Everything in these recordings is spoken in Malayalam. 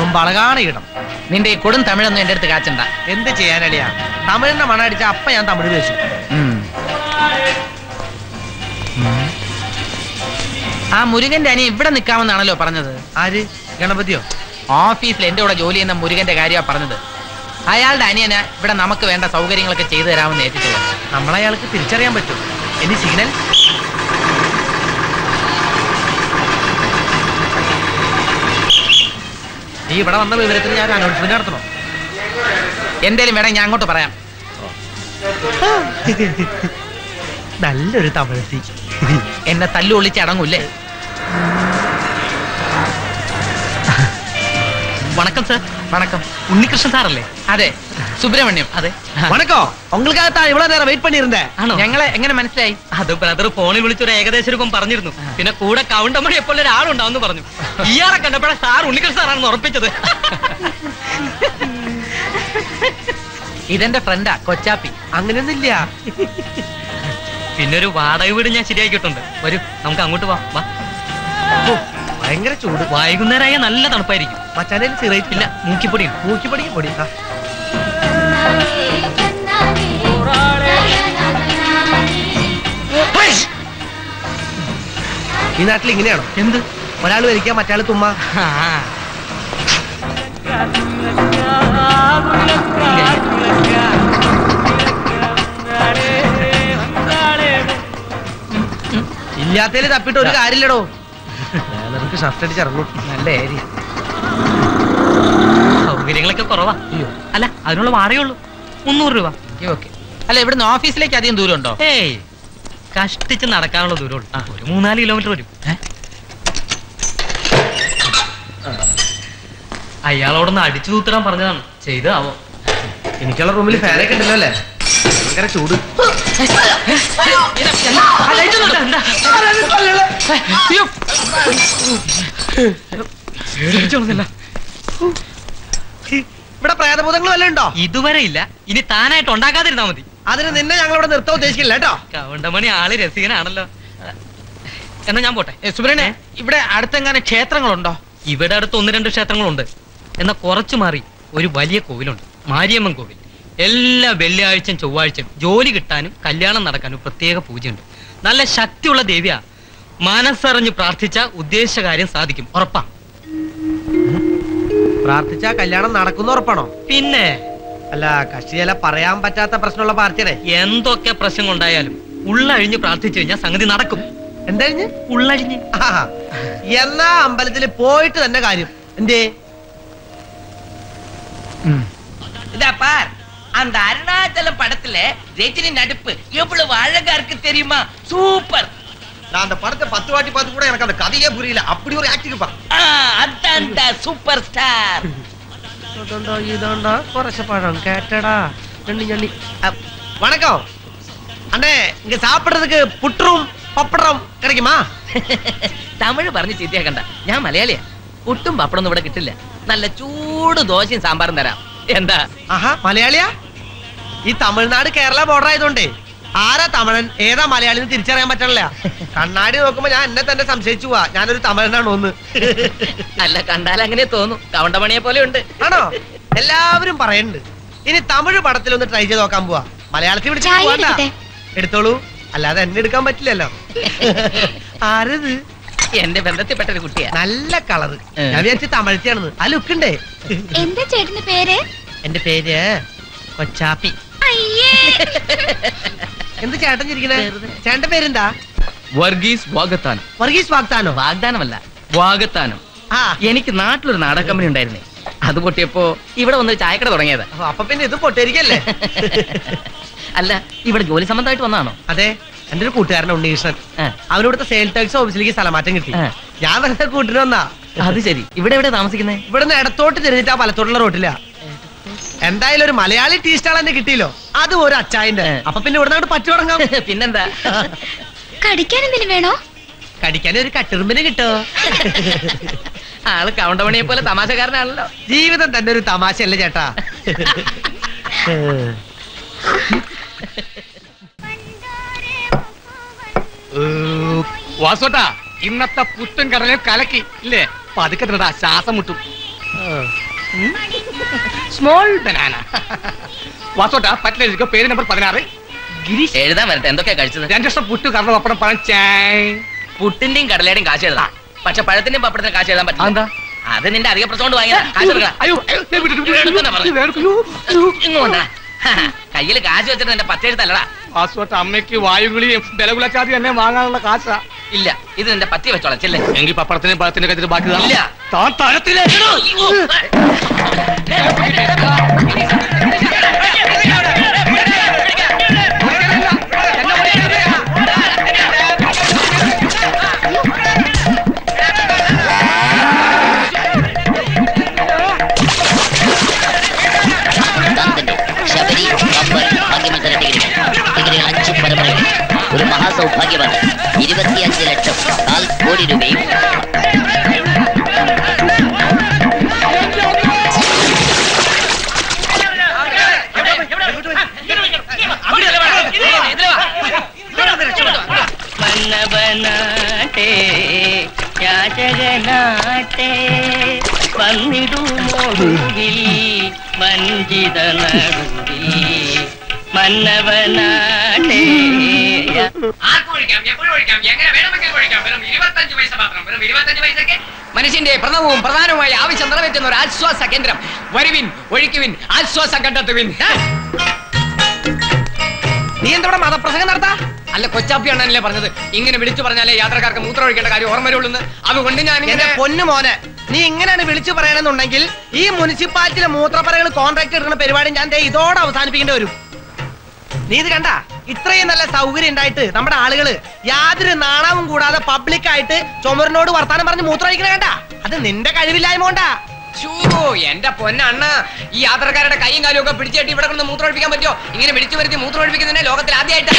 വളകാണ് ഇടം നിന്റെ ഈ കൊടും തമിഴൊന്നും എന്റെ അടുത്ത് കാച്ചണ്ട എന്ത് ചെയ്യാനളിയാ തമിഴിന്റെ മണ അടിച്ച അപ്പ ഞാൻ തമിഴ് പേശു ഉം. ആ മുരുകന്റെ അനിയൻ ഇവിടെ നിൽക്കാമെന്നാണല്ലോ പറഞ്ഞത് ആര് ഗണപതിയോ ഓഫീസിൽ എന്റെ കൂടെ ജോലി ചെയ്യുന്ന മുരുകന്റെ കാര്യമാണ് പറഞ്ഞത് അയാളുടെ അനിയന് ഇവിടെ നമുക്ക് വേണ്ട സൗകര്യങ്ങളൊക്കെ ചെയ്തു തരാമെന്ന് ഏറ്റിട്ടുള്ളത് നമ്മളയാൾക്ക് തിരിച്ചറിയാൻ പറ്റും ഇനി സിഗ്നൽ നീ ഇവിടെ വന്ന വിവരത്തിന് ഞാൻ അനൗൺസ്മെന്റ് നടത്തണം എന്തേലും വേണം ഞാൻ അങ്ങോട്ട് പറയാം നല്ലൊരു തമിഴത്തി എന്നെ തല്ലുകൊള്ളിച്ച് അടങ്ങൂല്ലേ வணக்கம் சார் വണക്കം உன்னிகிருஷ்ணன் சார் அல்லே അതെ സുബ്രഹ്മണ്യം അതെ വണക്കോ ഉങ്ങൾക്കാകത്താ ഇവിടെ നേരം വെയിറ്റ് പണിയിരുന്നേ ആണോ ഞങ്ങളെ എങ്ങനെ മനസ്സിലായി അത് ബ്രദർ ഫോണിൽ വിളിച്ചൊരു ഏകദേശം രൂപം പറഞ്ഞിരുന്നു പിന്നെ കൂടെ കൗണ്ടമണി എപ്പോൾ ഒരാളുണ്ടാവുന്നു പറഞ്ഞു ഇയാളെ കണ്ടപ്പോഴേ സാർ ഉണ്ണികൃഷ്ണൻ സാറാണെന്ന് ഉറപ്പിച്ചത് ഇതെന്റെ ഫ്രണ്ടാ കൊച്ചാപ്പി അങ്ങനെയൊന്നുമില്ല പിന്നെ ഒരു വാടക വീട് ഞാൻ ശരിയാക്കിയിട്ടുണ്ട് വരൂ നമുക്ക് അങ്ങോട്ട് വാ വാ ഓ, ഭയങ്കര ചൂട് വൈകുന്നേരമായ നല്ല തണുപ്പായിരിക്കും മച്ചാനെ സിറേറ്റ് ഇല്ല മൂക്കിപ്പൊടിയും മൂക്കി പടിക്കും പൊടി ആ. ഈ നാട്ടിൽ ഇങ്ങനെയാണോ എന്ത് ഒരാൾ വരിക്കുക മറ്റാൾ തുമ്മ ആ, ഇല്ലാത്തതിൽ തപ്പിട്ട് ഒരു കാര്യമില്ലടോ നമുക്ക് ഷർട്ട് അടിച്ചിറങ്ങും നല്ല ഏരിയ സൗകര്യങ്ങളൊക്കെ കുറവാ അയ്യോ അല്ല അതിനുള്ള വാടകയേ ഉള്ളൂ മുന്നൂറ് രൂപ ഓക്കെ അല്ല ഇവിടുന്ന് ഓഫീസിലേക്ക് അധികം ദൂരം ഉണ്ടോ ഏയ് കഷ്ടിച്ച് നടക്കാനുള്ള ദൂരമുള്ളൂ ഒരു മൂന്നാല് കിലോമീറ്റർ വരും അയാളോടൊന്ന് അടിച്ചു തൂത്തിടാൻ പറഞ്ഞതാണ് ചെയ്താവോ എനിക്കുള്ള റൂമിൽ ഫാനൊക്കെ ഉണ്ടല്ലോ അല്ലേ ഭയങ്കര ചൂട് ഇവിടെ പ്രേതഭൂതങ്ങൾ വല്ലതും ഉണ്ടോ ഇതുവരെ ഇല്ല ഇനി താനായിട്ട് ഉണ്ടാക്കാതിരുന്നാ മതി അതിന് നിന്നെ ഞങ്ങൾ ഇവിടെ നിർത്താൻ ഉദ്ദേശിക്കില്ല കേട്ടോ കവണ്ടമണി ആള് രസികനാണല്ലോ എന്നാ ഞാൻ പോട്ടെ ഏ, സുബ്രഹ്മണ്യ ഇവിടെ അടുത്തെങ്ങാനും ക്ഷേത്രങ്ങളുണ്ടോ ഇവിടെ അടുത്ത് ഒന്ന് രണ്ട് ക്ഷേത്രങ്ങളുണ്ട് എന്നാൽ കുറച്ചു മാറി ഒരു വലിയ കോവിലുണ്ട് മാരിയമ്മൻ കോവിൽ എല്ലാ വെള്ളിയാഴ്ചയും ചൊവ്വാഴ്ചയും ജോലി കിട്ടാനും കല്യാണം നടക്കാനും പ്രത്യേക പൂജയുണ്ട് നല്ല ശക്തിയുള്ള ദേവിയാ മനസ്സറിഞ്ഞ് പ്രാർത്ഥിച്ച ഉദ്ദേശ കാര്യം സാധിക്കും ഉറപ്പാ പ്രാർത്ഥിച്ചാ കല്യാണം നടക്കുന്ന ഉറപ്പാണോ പിന്നെ അല്ല കക്ഷി ചില പറയാൻ പറ്റാത്ത പ്രശ്നമുള്ള പാർട്ടിയുടെ എന്തൊക്കെ പ്രശ്നം ഉണ്ടായാലും ഉള്ളഴിഞ്ഞ് പ്രാർത്ഥിച്ചു കഴിഞ്ഞാൽ സംഗതി നടക്കും എന്തായിരുന്നു ഉള്ളഴിഞ്ഞ് ആഹാ. എന്നാ അമ്പലത്തിൽ പോയിട്ട് തന്നെ കാര്യം എന്തേ இதா பார் அந்த அருணாச்சலம் படத்துல ரஜினி நடிப்பு எவ்வளவு அழகா இருக்கு தெரியுமா சூப்பர் நான் அந்த படத்தை பத்து வாட்டி பார்த்து கூட எனக்கு அந்த கதையே புரியல அப்படி ஒரு ஆக்டிங் பா ஆ, அதான்டா சூப்பர் ஸ்டார் ഇതുണ്ടോ ഇതുണ്ടോ കുറച്ച് പഴം കേട്ടടാ ഞണ്ണി ഞണ്ണി அப், வணக்கம் அண்ணே இங்க சாப்பிடுறதுக்கு புற்றும் பப்படம் கிடைக்குமா തമിഴ് പറഞ്ഞ് ചീത്തയാക്കണ്ട ഞാൻ മലയാളിയാ പുട്ടും പപ്പടൊന്നും ഇവിടെ കിട്ടില്ല നല്ല ചൂട് ദോശയും സാമ്പാറും തരാം എന്താ ആഹാ മലയാളിയാ ഈ തമിഴ്നാട് കേരള ബോർഡർ ആയതുകൊണ്ടേ ആരാ തമിഴൻ ഏതാ മലയാളി എന്ന് തിരിച്ചറിയാൻ പറ്റണില്ല കണ്ണാടി നോക്കുമ്പോ ഞാൻ എന്നെ തന്നെ സംശയിച്ചു പോവാ ഞാനൊരു തമിഴനാണോ ഒന്ന് അല്ല കണ്ടാൽ അങ്ങനെ തോന്നും കൗണ്ടമണിയെ പോലെ ഉണ്ട് ആണോ എല്ലാവരും പറയുന്നുണ്ട് ഇനി തമിഴ് പടത്തിൽ ഒന്ന് ട്രൈ ചെയ്ത് നോക്കാൻ പോവാ മലയാളത്തിൽ പിടിച്ച് ചായ പോവണ്ട. എടുക്കട്ടെ? എടുത്തോളൂ അല്ലാതെ എന്നെ എടുക്കാൻ പറ്റില്ലല്ലോ ആരത് എന്റെ ബന്ധത്തിൽപ്പെട്ട ഒരു കുട്ടിയാ നല്ല കളറ് ഏ. ഞാൻ വിചാരിച്ചു തമിഴ്ത്തിയാണെന്ന് ആ ലുക്ക് ഉണ്ടേ എന്താ ചേട്ടന്റെ പേര് എന്റെ പേര് കൊച്ചാപ്പി അയ്യേ എന്ത് ചേട്ടൻ ചിരിക്കണേ ചേട്ടന്റെ പേരെന്താ വർഗീസ് വാഗത്താനം വർഗീസ് വാഗ്ദാനോ വാഗ്ദാനമല്ല വാഗത്താനം ആ എനിക്ക് നാട്ടിലൊരു നാടക കമ്പനി ഉണ്ടായിരുന്നേ അത് പൊട്ടിയപ്പോ ഇവിടെ വന്ന് ഒരു ചായക്കട തുടങ്ങിയതാ അപ്പൊ- അപ്പൊ പിന്നെ ഇത് പൊട്ടേരിക്കല്ലേ അല്ല ഇവിടെ ജോലി സംബന്ധമായിട്ട് വന്നാണോ അതെ എന്റെ ഒരു കൂട്ടുകാരൻ ഉണ്ണീകൃഷ്ണൻ അവനിവിടുത്തെ സെയിൽ ടാക്സ് ഓഫീസിലേക്ക് സ്ഥലമാറ്റം കിട്ടി ആ. ഞാൻ വെറുതെ കൂട്ടിന് വന്നാ അത് ശരി ഇവിടെ എവിടെ താമസിക്കുന്നേ ഇവിടുന്ന് ഇടത്തോട്ട് തിരിഞ്ഞിട്ട് ആ വലത്തോട്ടുള്ള റോട്ടില്ല എന്തായാലും ഒരു മലയാളി ടീ സ്റ്റാൾ തന്നെ കിട്ടിയല്ലോ അതും ഒരു അച്ചായന്റെ ഏ. അപ്പൊ പിന്നെ ഇവിടെ അങ്ങോട്ട് പറ്റു തുടങ്ങാം പിന്നെന്താ കടിക്കാൻ എന്തെങ്കിലും വേണോ കടിക്കാൻ ഒരു കട്ടിറുമ്പിന് കിട്ടോ ആള് കൗണ്ടമണിയെ പോലെ തമാശക്കാരനാണല്ലോ ജീവിതം തന്നെ ഒരു തമാശയല്ലേ ചേട്ടാ വാസോട്ടാ ഇന്നത്തെ പുട്ടും കടലും കലക്കി ഇല്ലേ പതുക്കെ തിന്നടാ ശ്വാസം മുട്ടും സ്മോൾ ബനാന വാസോട്ടാ പറ്റില്ല പേര് നമ്പർ പതിനാറ് ഗിരീഷ് എഴുതാൻ വരട്ടെ എന്തൊക്കെയാ കഴിച്ചത് രണ്ടിഷ്ടം പുട്ട് കറന്ന പപ്പടം പഴം ചായ് പുട്ടിന്റെയും കടലയുടെയും കാശ് എഴുതാം പക്ഷെ പഴത്തിന്റെയും പപ്പടത്തിനും കാശ് എഴുതാൻ പറ്റില്ല എന്താ? അത് നിന്റെ അധിക പ്രശ്നം കൊണ്ട് വാങ്ങിയതാ കാശ് കൊടുക്കണം അയ്യോ അയ്യോ, ദേ വിട്ടു, വിട്ടു, വിട്ടു, എടുക്കുന്ന പറഞ്ഞു. അയ്യോ, അയ്യോ. ഇങ്ങോട്ടാ കയ്യിൽ കാശ് വെച്ചിട്ട് എന്റെ പത്തെഴുത്തല്ലടാ വാസോട്ട അമ്മയ്ക്ക് വായുകുളിയും ബലകുലച്ചാതി എന്നെ വാങ്ങാനുള്ള കാശാ ഇല്ല ഇത് നിന്റെ പറ്റി വെച്ചോളാം ചെല്ലേ എങ്കിൽ പപ്പടത്തിനും പഴത്തിന്റെ കത്തിട്ട് ബാക്കി താ. ഇല്ല. താൻ തരത്തിലേ ദാന്തന്റെ ശബരി ബമ്പർ ഭാഗ്യമത്സര ഡിഗ്രികൾ ഡിഗ്രികൾ അഞ്ച് പരമ്പരകൾ ഒരു മഹാസൗഭാഗ്യമാണ് ഇരുപത്തിയഞ്ച് ലക്ഷം കാൽ കോടി രൂപയും മന്നവനാട്ടെ യാചകനാട്ടെ വന്നിടുമോടുവിൽ വഞ്ചിത നടുവിൽ മന്നവനാട്ടെ മനുഷ്യന്റെ പ്രഥമവും പ്രധാനവുമായ ആവശ്യം നിറവേറ്റുന്ന ഒരു ആശ്വാസ കേന്ദ്രം വരുവിൻ ഒഴിക്കുവിൻ ആശ്വാസം കണ്ടെത്തുവിൻ ഏ? നീ എന്താ ഇവിടെ മതപ്രസംഗം നടത്താ അല്ല കൊച്ചാപ്പി അണ്ണനല്ലേ പറഞ്ഞത് ഇങ്ങനെ വിളിച്ചു പറഞ്ഞാലേ യാത്രക്കാർക്ക് മൂത്രം ഒഴിക്കേണ്ട കാര്യം ഓർമ്മ വരുള്ളൂ അതുകൊണ്ട് ഞാൻ എന്റെ ഇങ്ങനെ പൊന്നു മോനെ നീ ഇങ്ങനെയാണ് വിളിച്ചു പറയണമെന്നുണ്ടെങ്കിൽ ഈ മുനിസിപ്പാലിറ്റിയിലെ മൂത്രപ്പറകൾ കോൺട്രാക്ട് എടുക്കുന്ന പരിപാടി ഞാൻ ദേ ഇതോടെ അവസാനിപ്പിക്കേണ്ടി വരും നീ ഇത് കണ്ട ഇത്രയും നല്ല സൗകര്യം ഉണ്ടായിട്ട് നമ്മുടെ ആളുകള് യാതൊരു നാണവും കൂടാതെ പബ്ലിക്കായിട്ട് ചുമരിനോട് വർത്താനം പറഞ്ഞ് മൂത്രമൊഴിക്കണ കണ്ട അത് നിന്റെ കഴിവില്ലായ്മ കൊണ്ടാ ശൂ, എന്റെ പൊന്നണ്ണ ഈ യാത്രക്കാരുടെ കൈയും കാലും ഒക്കെ പിടിച്ചിട്ട് ഇവിടെ കൊണ്ട് മൂത്രം ഒഴിപ്പിക്കാൻ പറ്റുമോ ഇങ്ങനെ വിളിച്ചു വരുത്തി മൂത്രം ഒഴിപ്പിക്കുന്നതിനെ ലോകത്തിൽ ആദ്യമായിട്ട്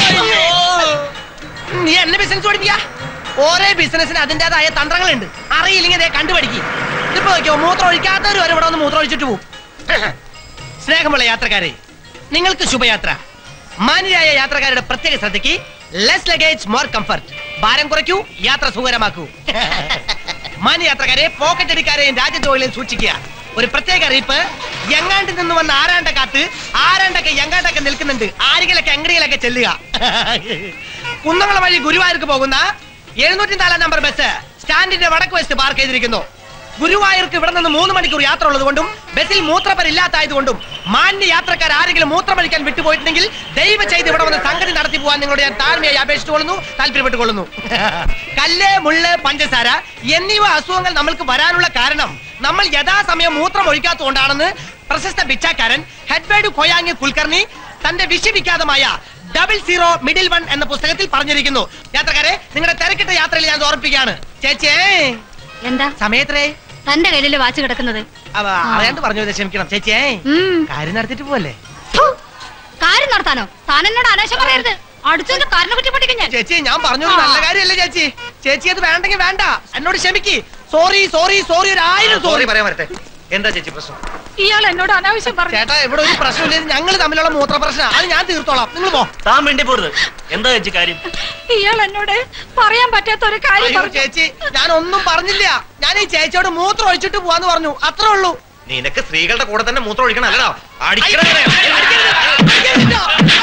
നീ എന്നെ ബിസിനസ് പഠിപ്പിക്ക ഓരോ ബിസിനസ്സിന് അതിന്റേതായ തന്ത്രങ്ങളുണ്ട് അറിയില്ലെങ്കിൽ ദേ കണ്ടുപഠിക്കും ഇതിപ്പോ നോക്കിയോ മൂത്രം ഒഴിക്കാത്തവർ വരെ ഇവിടെ വന്ന് മൂത്രം ഒഴിച്ചിട്ട് പോകും സ്നേഹമുള്ള യാത്രക്കാരെ നിങ്ങൾക്ക് ശുഭയാത്ര മാന്യരായ യാത്രക്കാരുടെ പ്രത്യേക ശ്രദ്ധയ്ക്ക് ലെസ് ലഗേജ് മോർ കംഫർട്ട് ഭാരം കുറയ്ക്കൂ യാത്ര സുഖകരമാക്കൂ മാന്യ യാത്രക്കാരെ പോക്കറ്റ് അടിക്കാരെയും രാജ്യദ്രോഹികളെയും സൂക്ഷിക്കുക ഒരു പ്രത്യേക അറിയിപ്പ് എങ്ങാണ്ട് നിന്ന് വന്ന ആരാണ്ട കാത്ത് ആരാണ്ടൊക്കെ എങ്ങാണ്ടൊക്കെ നിൽക്കുന്നുണ്ട് ആരെങ്കിലൊക്കെ എങ്ങനെയൊക്കെ ചെല്ലുക കുന്നംകുളം വഴി ഗുരുവായൂർക്ക് പോകുന്ന എഴുന്നൂറ്റി നാലാം നമ്പർ ബസ് സ്റ്റാൻഡിന്റെ വടക്ക് വശത്ത് പാർക്ക് ചെയ്തിരിക്കുന്നു ഗുരുവായൂർക്ക് ഇവിടെ നിന്ന് മൂന്ന് മണിക്കൂർ യാത്ര ഉള്ളതുകൊണ്ടും ബസ്സിൽ മൂത്രപ്പരില്ലാത്തായതുകൊണ്ടും മാന്യ യാത്രക്കാർ ആരെങ്കിലും മൂത്രമഴിക്കാൻ വിട്ടുപോയിട്ടുണ്ടെങ്കിൽ ദയവ് ചെയ്ത് ഇവിടെ വന്ന് സംഗതി നടത്തി പോകാൻ നിങ്ങളോട് ഞാൻ താഴ്മയായി അപേക്ഷിച്ചുകൊള്ളുന്നു താല്പര്യപ്പെട്ടുകൊള്ളുന്നു കല്ല് മുള്ള് പഞ്ചസാര എന്നിവ അസുഖങ്ങൾ നമ്മൾക്ക് വരാനുള്ള കാരണം നമ്മൾ യഥാസമയം മൂത്രം ഒഴിക്കാത്തതുകൊണ്ടാണെന്ന് പ്രശസ്ത ഭിക്ഷാക്കാരൻ ഹെഡ്വേഡ് കൊയാങ് കുൽക്കർണി തന്റെ വിശ്വവിഖ്യാതമായ ഡബിൾ സീറോ മിഡിൽ വൺ എന്ന പുസ്തകത്തിൽ പറഞ്ഞിരിക്കുന്നു യാത്രക്കാരെ നിങ്ങളുടെ തിരക്കിട്ട യാത്രയിൽ ഞാൻ ഓർപ്പിക്കുകയാണ് ചേച്ചിയേ എന്താ സമയത്രേ തന്റെ കയ്യിലല്ലേ വാച്ച് കിടക്കുന്നത് അവ അറിയാണ്ട് പറഞ്ഞു ഇത് ക്ഷമിക്കണം ചേച്ചിയേ ഉം. കാര്യം നടത്തിട്ട് പോവല്ലേ ഫു, കാര്യം നടത്താനോ താൻ എന്നോട് അനാശം പറയരുത് അടുത്തതിന്റെ കാരണ കുറ്റി പഠിക്കും ഞാൻ ചേച്ചി ഞാൻ പറഞ്ഞത് നല്ല കാര്യമല്ലേ ചേച്ചി ചേച്ചി അത് വേണ്ടെങ്കിൽ വേണ്ട എന്നോട് ക്ഷമിക്ക് സോറി സോറി സോറി ഒരു ആയിരം സോറി പറയാൻ വരട്ടെ എന്താ ചേച്ചി പ്രശ്നം ഇയാൾ എന്നോട് അനാവശ്യം പറഞ്ഞു ചേട്ടാ ഇവിടെ ഒരു പ്രശ്നമില്ല ഞങ്ങൾ തമ്മിലുള്ള മൂത്ര പ്രശ്നം അത് ഞാൻ തീർത്തോളാം നിങ്ങൾ പോ താൻ വേണ്ടി പോരുത് എന്താ ചേച്ചി കാര്യം ഇയാൾ എന്നോട് പറയാൻ പറ്റാത്ത ഒരു കാര്യം അയ്യോ പറഞ്ഞു. ചേച്ചി ഞാൻ ഒന്നും പറഞ്ഞില്ല ഞാൻ ഈ ചേച്ചിയോട് മൂത്രം ഒഴിച്ചിട്ട് പോവാന്ന് പറഞ്ഞു അത്രേ ഉള്ളൂ നിനക്ക് സ്ത്രീകളുടെ കൂടെ തന്നെ മൂത്രം ഒഴിക്കണം അല്ലടാ അയ്യോ, അടിക്കണ അടിക്കരുത്, അടിക്കരുത്.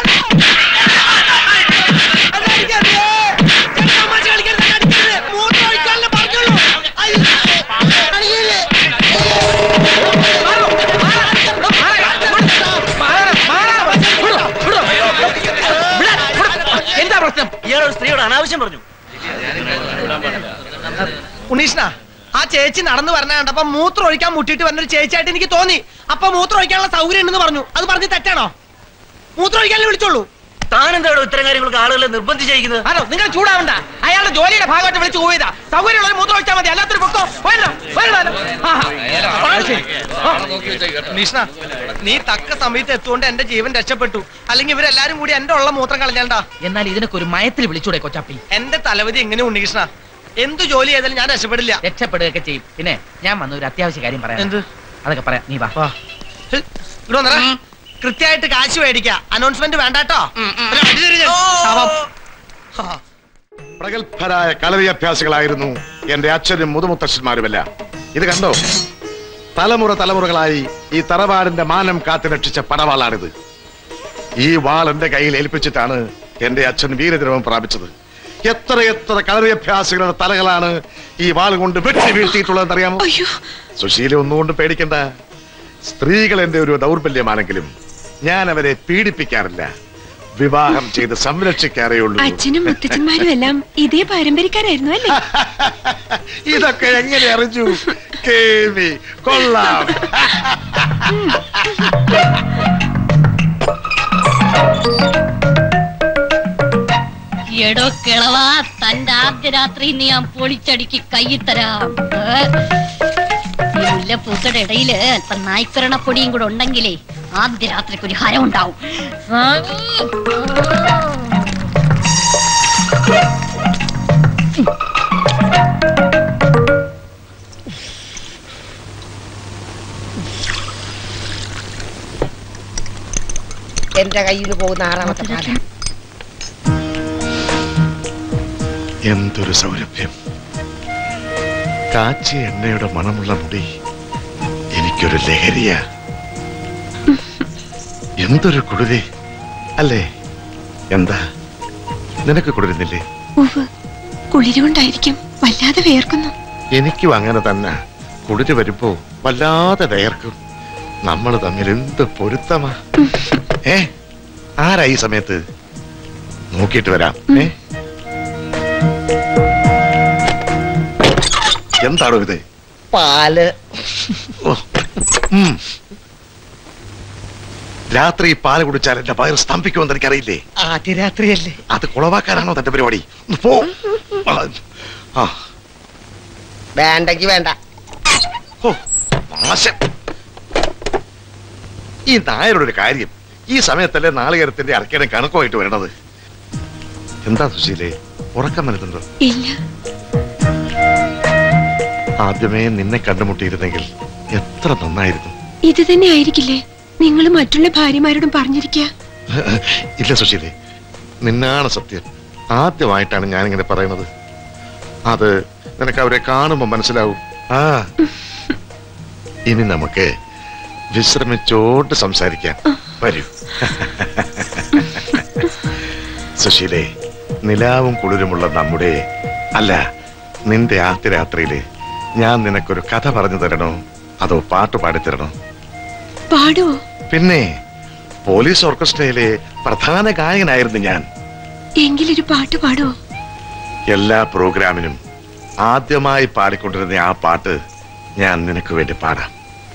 അത് അടിക്കരുത്. ചേട്ടാ, തമാശ കളിക്കരുത്, അടിക്കരുത്. മൂത്രം ഒഴിക്കാനല്ലേ പറഞ്ഞുള്ളൂ. അയ്യോ, അടിക്കരുത്. എന്താ പ്രശ്നം ഇയാൾ ഒരു സ്ത്രീയോട് അനാവശ്യം പറഞ്ഞു ഉണ്ണീഷ്ണ ആ ചേച്ചി നടന്നു വരണ കണ്ടപ്പോ മൂത്രം ഒഴിക്കാൻ മുട്ടിയിട്ട് വന്ന ഒരു ചേച്ചിയായിട്ട് എനിക്ക് തോന്നി അപ്പൊ മൂത്രം ഒഴിക്കാനുള്ള സൗകര്യം ഉണ്ടെന്ന് പറഞ്ഞു അത് പറഞ്ഞ് തെറ്റാണോ മൂത്രം ഒഴിക്കാനല്ലേ വിളിച്ചോളൂ താൻ എന്താ ഇത്തരം കാര്യങ്ങൾക്ക് ആളുകളെ നിർബന്ധിച്ചിരിക്കുന്നത് ആണോ നിങ്ങൾ ചൂടാവണ്ട അയാളുടെ ജോലിയുടെ ഭാഗമായിട്ട് വിളിച്ചു പോയതാ സൗകര്യമുള്ള മൂത്രം ഒഴിച്ചാൽ മതി അല്ലാത്തൊരു പൊക്കോ വരണോ വരണോ നിഷ്ണ നീ തക്ക സമയത്ത് എത്തുകൊണ്ട് എന്റെ ജീവൻ രക്ഷപ്പെട്ടു അല്ലെങ്കിൽ ഇവരെല്ലാരും കൂടി എന്റെ ഉള്ള മൂത്രം കളഞ്ഞാണ്ടാ എന്നാൽ ഇതിനൊക്കെ ഒരു മയത്തിൽ വിളിച്ചൂടെ കൊച്ചാപ്പി എന്റെ തലവധി എങ്ങനെ ഉണ്ണികൃഷ്ണ എന്തു ജോലി ചെയ്താലും ഞാൻ രക്ഷപ്പെടില്ല രക്ഷപ്പെടുകയൊക്കെ ചെയ്യും പിന്നെ ഞാൻ വന്ന ഒരു അത്യാവശ്യ കാര്യം പറയാം എന്ത് അതൊക്കെ പറയാം നീ വാ ഹ്, ഇവിടെ വന്നെടാ. കൃത്യമായിട്ട് കാശ് മേടിക്ക അനൗൺസ്മെന്റ് വേണ്ടാട്ടോ ഒരു അടി തരും ഞാൻ. ശവം. ഹാ. പ്രഗത്ഭരായ കളരി അഭ്യാസികളായിരുന്നു എന്റെ അച്ഛനും മുതുമുത്തശ്ശന്മാരുമല്ല ഇത് കണ്ടോ തലമുറ തലമുറകളായി ഈ തറവാടിന്റെ മാനം കാത്തുരക്ഷിച്ച പടവാളാണിത് ഈ വാൾ എന്റെ കയ്യിൽ ഏൽപ്പിച്ചിട്ടാണ് എന്റെ അച്ഛൻ വീരദ്രവം പ്രാപിച്ചത് എത്ര എത്ര കളരിയഭ്യാസികളുടെ തലകളാണ് ഈ വാൾ കൊണ്ട് വെട്ടി വീഴ്ത്തിയിട്ടുള്ളതെന്ന് അറിയാമോ സുശീല ഒന്നുകൊണ്ട് പേടിക്കണ്ട സ്ത്രീകൾ എന്റെ ഒരു ദൗർബല്യമാണെങ്കിലും ഞാൻ അവരെ പീഡിപ്പിക്കാറില്ല വിവാഹം ചെയ്ത് സംരക്ഷിക്കാറേ ഉള്ളൂ അച്ഛനും മുത്തച്ഛന്മാരും എല്ലാം ഇതേ പാരമ്പര്യക്കാരായിരുന്നു അല്ലേ ഇതൊക്കെ എങ്ങനെ അറിഞ്ഞു കേവി കൊള്ളാം എടോ കിളവാ തന്റെ ആദ്യ രാത്രി നീ ഞാൻ പൊളിച്ചടിക്ക് കൈത്തരാം ഏ? ഈ മുല്ലപ്പൂക്കളുടെ ഇടയില് അല്പം നായ്ക്കരണ പൊടിയും കൂടെ ഉണ്ടെങ്കിലേ ആദ്യ രാത്രിക്ക് ഒരു ഹരം ഉണ്ടാവും ആ. എന്റെ കയ്യിൽ നിന്ന് പോകുന്ന ആറാമത്തെ പാല എന്തൊരു സൗരഭ്യം കാച്ചിയ എണ്ണയുടെ മണമുള്ള മുടി എനിക്കൊരു ലഹരിയ എന്തൊരു കുളിരെ അല്ലേ എന്താ നിനക്ക് കുളിരുന്നില്ലേ ഉവ് കുളിരുകൊണ്ടായിരിക്കും വല്ലാതെ വേർക്കുന്നു എനിക്കും അങ്ങനെ തന്നെ കുളിര് വരുമ്പോ വല്ലാതെ വേർക്കും നമ്മൾ തമ്മിൽ എന്ത് പൊരുത്തമാ ഏ ആരാ ഈ സമയത്ത് നോക്കിയിട്ട് വരാം ഏ എന്താണോ ഇത് പാല് ഓ, ഉം. രാത്രി പാല് കുടിച്ചാൽ എന്റെ വയറ് സ്തംഭിക്കുമെന്ന് എനിക്കറിയില്ലേ ആദ്യ രാത്രിയല്ലേ അത് കുളവാക്കാനാണോ തന്റെ പരിപാടി ഒന്ന് പോ ആ, ആ വേണ്ടെങ്കി വേണ്ട ഓ, നാശം ഈ നായരുടെ ഒരു കാര്യം ഈ സമയത്തല്ലേ നാളികേരത്തിന്റെ അരക്കേടെ കണക്കുമായിട്ട് വരണത് എന്താ സുശീലേ ഉറക്കം വരുന്നുണ്ടോ ഇല്ല ആദ്യമേ നിന്നെ കണ്ടുമുട്ടിയിരുന്നെങ്കിൽ എത്ര നന്നായിരുന്നു ഇത് തന്നെ ആയിരിക്കില്ലേ നിങ്ങൾ മറ്റുള്ള ഭാര്യമാരോടും പറഞ്ഞിരിക്കുക ഇല്ല സുശീലേ നിന്നാണ് സത്യം ആദ്യമായിട്ടാണ് ഞാനിങ്ങനെ പറയുന്നത് അത് നിനക്ക് അവരെ കാണുമ്പോ മനസ്സിലാവും ആ ഇനി നമുക്ക് വിശ്രമിച്ചോട്ട് സംസാരിക്കാം വരൂ സുശീലേ നിലാവും കുളിരുമുള്ള നമ്മുടെ അല്ല നിന്റെ ആദ്യ രാത്രിയില് ഞാൻ നിനക്കൊരു കഥ പറഞ്ഞു തരണോ അതോ പാട്ട് പാടിത്തരണോ പാടുവോ പിന്നെ പോലീസ് ഓർക്കസ്ട്രയിലെ പ്രധാന ഗായകനായിരുന്നു ഞാൻ എങ്കിലൊരു പാട്ട് പാടുവോ എല്ലാ പ്രോഗ്രാമിനും ആദ്യമായി പാടിക്കൊണ്ടിരുന്ന ആ പാട്ട് ഞാൻ നിനക്ക് വേണ്ടി പാടാം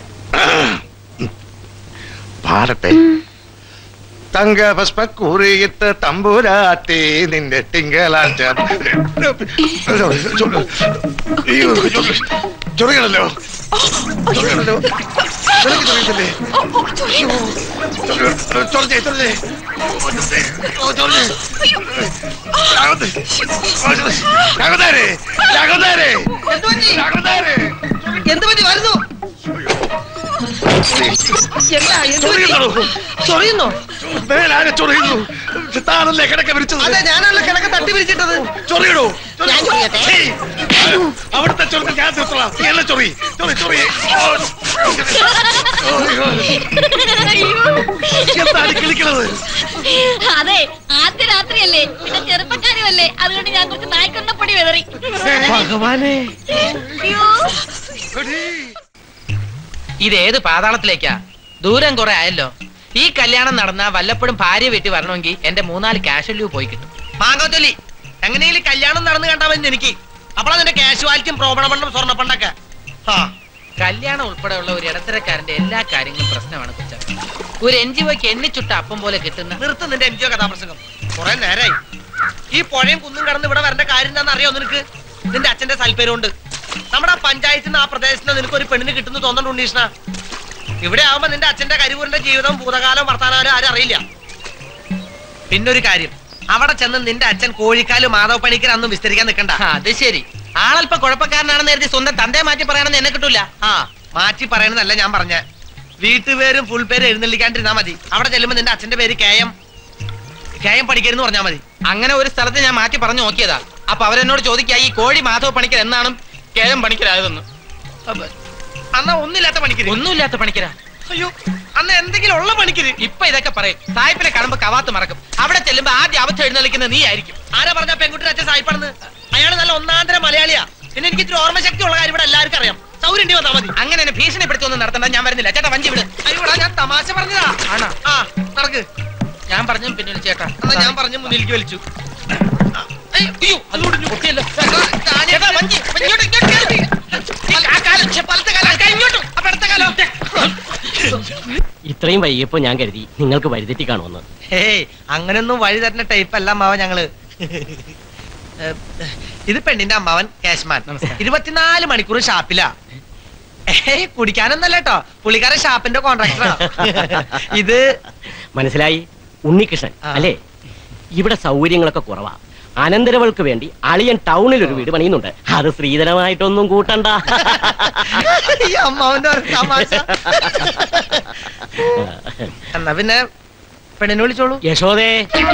പാടട്ടെ തങ്ക പുഷ്പക്കൂറിയിട്ട് തമ്പുരാട്ടി നിന്റെ തിങ്കളാഴ്ച ചൊറിയണല്ലോ ചൊറിയണല്ലോ നിനക്ക് ചൊറിയത്തില്ലേ ചൊറിഞ്ഞേ ചൊറിഞ്ഞേ ഓ, ചൊറിഞ്ഞേ രാഘവതാരെ രാഘവതാരെ രാഘവതാരെ എന്ത് പറ്റി വരുന്നു എന്താ എന്ത് പറ്റി? ചൊറിയുന്നോ? ചൊറിയുന്നോ മേലാകെ ചൊറിയുന്നു താനല്ലേ കിടക്ക വിരിച്ചത് അതെ ഞാനല്ല കിടക്ക തട്ടി പിരിച്ചിട്ടത് ചൊറിയണോ ഞാൻ ചൊറിയട്ടെ? ഹേയ്, അവിടുത്തെ ചൊറിക്ക് ഞാൻ തീർത്തോളാം നീ എന്നെ ചൊറി ചൊറി ചൊറി ഓ, എന്താണ് കിളിക്കണത് അതെ ആദ്യ രാത്രിയല്ലേ പിന്നെ ചെറുപ്പക്കാരുമല്ലേ അതുകൊണ്ട് ഞാൻ കുറച്ച് നായ്ക്കൊന്ന പൊടി വെതറി ഭഗവാനെ അയ്യോ ഇത് ഏത് പാതാളത്തിലേക്കാ ദൂരം കുറെ ആയല്ലോ ഈ കല്യാണം നടന്ന വല്ലപ്പോഴും ഭാര്യ വീട്ടിൽ വരണമെങ്കിൽ എന്റെ മൂന്നാല് ക്യാഷ് ലീവ് പോയി കിട്ടും മാങ്ങോത്തൊലി എങ്ങനെയും കല്യാണം നടന്നു കണ്ടാ മതി എനിക്ക് അപ്പോഴാ നിന്റെ കാശുവാലിറ്റിയും പ്രോപണപണ്ടും സ്വർണ്ണപ്പണ്ടൊക്കെ ആ കല്യാണം ഉൾപ്പെടെയുള്ള ഒരു ഇടത്തരക്കാരന്റെ എല്ലാ കാര്യങ്ങളും പ്രശ്നമാണ് കൊച്ച ഒരു എൻ ജി ഒക്ക് എണ്ണിച്ചുട്ട അപ്പം പോലെ കിട്ടുന്ന നിർത്ത് നിന്റെ എം ജി കഥാപ്രസംഗം കുറെ നേരായി ഈ പുഴയും കുന്നും കടന്ന് ഇവിടെ വരേണ്ട കാര്യം എന്താണെന്ന് അറിയോ നിനക്ക് നിന്റെ അച്ഛന്റെ സൽപ്പേരുണ്ട് നമ്മുടെ ആ പഞ്ചായത്തിൽ നിന്ന് ആ പ്രദേശത്ത് നിന്ന് നിനക്ക് ഒരു പെണ്ണിന് കിട്ടുന്നു തോന്നുന്നുണ്ട് ഉണ്ണീഷ്ണ ഇവിടെ ആവുമ്പോ നിന്റെ അച്ഛന്റെ കരിവൂരിന്റെ ജീവിതം ഭൂതകാലം വർത്തമാനം ആരും അറിയില്ല പിന്നൊരു കാര്യം അവിടെ ചെന്ന് നിന്റെ അച്ഛൻ കോഴിക്കാല് മാധവ പണിക്കർ അന്നും വിസ്തരിക്കാൻ നിൽക്കണ്ട അത് ശരി ആളല്പ കുഴപ്പക്കാരനാണെന്ന് കരുതി സ്വന്തം തന്തയെ മാറ്റി പറയണമെന്ന് എന്നെ കിട്ടൂല ആ മാറ്റി പറയണെന്നല്ല ഞാൻ പറഞ്ഞ വീട്ടുപേരും ഫുൾ പേരും എഴുന്നള്ളിക്കാണ്ടിരുന്നാ മതി അവിടെ ചെല്ലുമ്പോ നിന്റെ അച്ഛന്റെ പേര് കെ എം കെ എം പണിക്കരുന്ന് പറഞ്ഞാ മതി അങ്ങനെ ഒരു സ്ഥലത്ത് ഞാൻ മാറ്റി പറഞ്ഞു നോക്കിയതാ അപ്പൊ അവരെന്നോട് ചോദിക്കാ ഈ കോഴി മാധവ പണിക്കർ എന്നാണ് കേരം പണിക്കരായതെന്ന് അപ്പൊ അന്നാ ഒന്നില്ലാത്ത പണിക്കര് ഒന്നുമില്ലാത്ത പണിക്കരാ അയ്യോ അന്ന് എന്തെങ്കിലും ഉള്ള പണിക്കര് ഇപ്പൊ ഇതൊക്കെ പറയും സായിപ്പിനെ കാണുമ്പോ കവാത്ത് മറക്കും അവിടെ ചെല്ലുമ്പോ ആദ്യം അവത്ത് എഴുന്നള്ളിക്കുന്നത് നീ ആയിരിക്കും ആരാ പറഞ്ഞ പെൺകുട്ടി അച്ഛൻ സായിപ്പാണെന്ന് അയാള് നല്ല ഒന്നാന്തര മലയാളിയാ പിന്നെ എനിക്ക് ഇത്തിരി ഓർമ്മശക്തി ഉള്ള കാര്യം ഇവിടെ എല്ലാവർക്കും അറിയാം സൗകര്യം വന്നാ മതി അങ്ങനെ എന്നെ ഭീഷണിപ്പെടുത്തൊന്നും നടത്തണ്ട ഞാൻ വരുന്നില്ല ചേട്ടാ വഞ്ചി വിട് അയ്യോടാ ഞാൻ തമാശ പറഞ്ഞതാ ആണോ ആ നടക്ക് ഞാൻ പറഞ്ഞു പിന്നെ ചേട്ടാ എന്നാ ഞാൻ പറഞ്ഞ മുന്നിലേക്ക് വലിച്ചു അയ്യോ അതുകൊണ്ട് പൊട്ടിയല്ലോ ചേട്ടാ, വഞ്ചി, ഇങ്ങോട്ട്, ഇങ്ങോട്ട് കേറി. ആ കാലം, ഛെ, വലത്തെ കാലം, ആ കൈ ഇങ്ങോട്ടും, അപ്പൊ ഇടത്തെ കാലോ. ഇത്രയും വൈകിയപ്പോ ഞാൻ കരുതി നിങ്ങൾക്ക് വഴിതെറ്റി കാണുമെന്ന് ഹേയ് അങ്ങനൊന്നും വഴി തരുന്ന ടൈപ്പ് അല്ല അമ്മാവൻ ഞങ്ങള് ഏ, ഇത് പെണ്ണിന്റെ അമ്മാവൻ കാശ്മാൻ ഇരുപത്തിനാല് മണിക്കൂർ ഷാപ്പിലാ ഏയ് കുടിക്കാനൊന്നല്ല കേട്ടോ പുള്ളിക്കാരൻ ഷാപ്പിന്റെ കോൺട്രാക്ടറാ ഇത് മനസ്സിലായി ഉണ്ണികൃഷ്ണൻ അല്ലേ ഇവിടെ സൗകര്യങ്ങളൊക്കെ കുറവാ അനന്തരവൾക്ക് വേണ്ടി അളിയൻ ടൗണിൽ ഒരു വീട് പണിയുന്നുണ്ട് അത് സ്ത്രീധനമായിട്ടൊന്നും കൂട്ടണ്ട ഈ അമ്മാവന്റെ ഒരു തമാശ എന്നാ പിന്നെ പെണ്ണിനെ വിളിച്ചോളൂ യശോദേ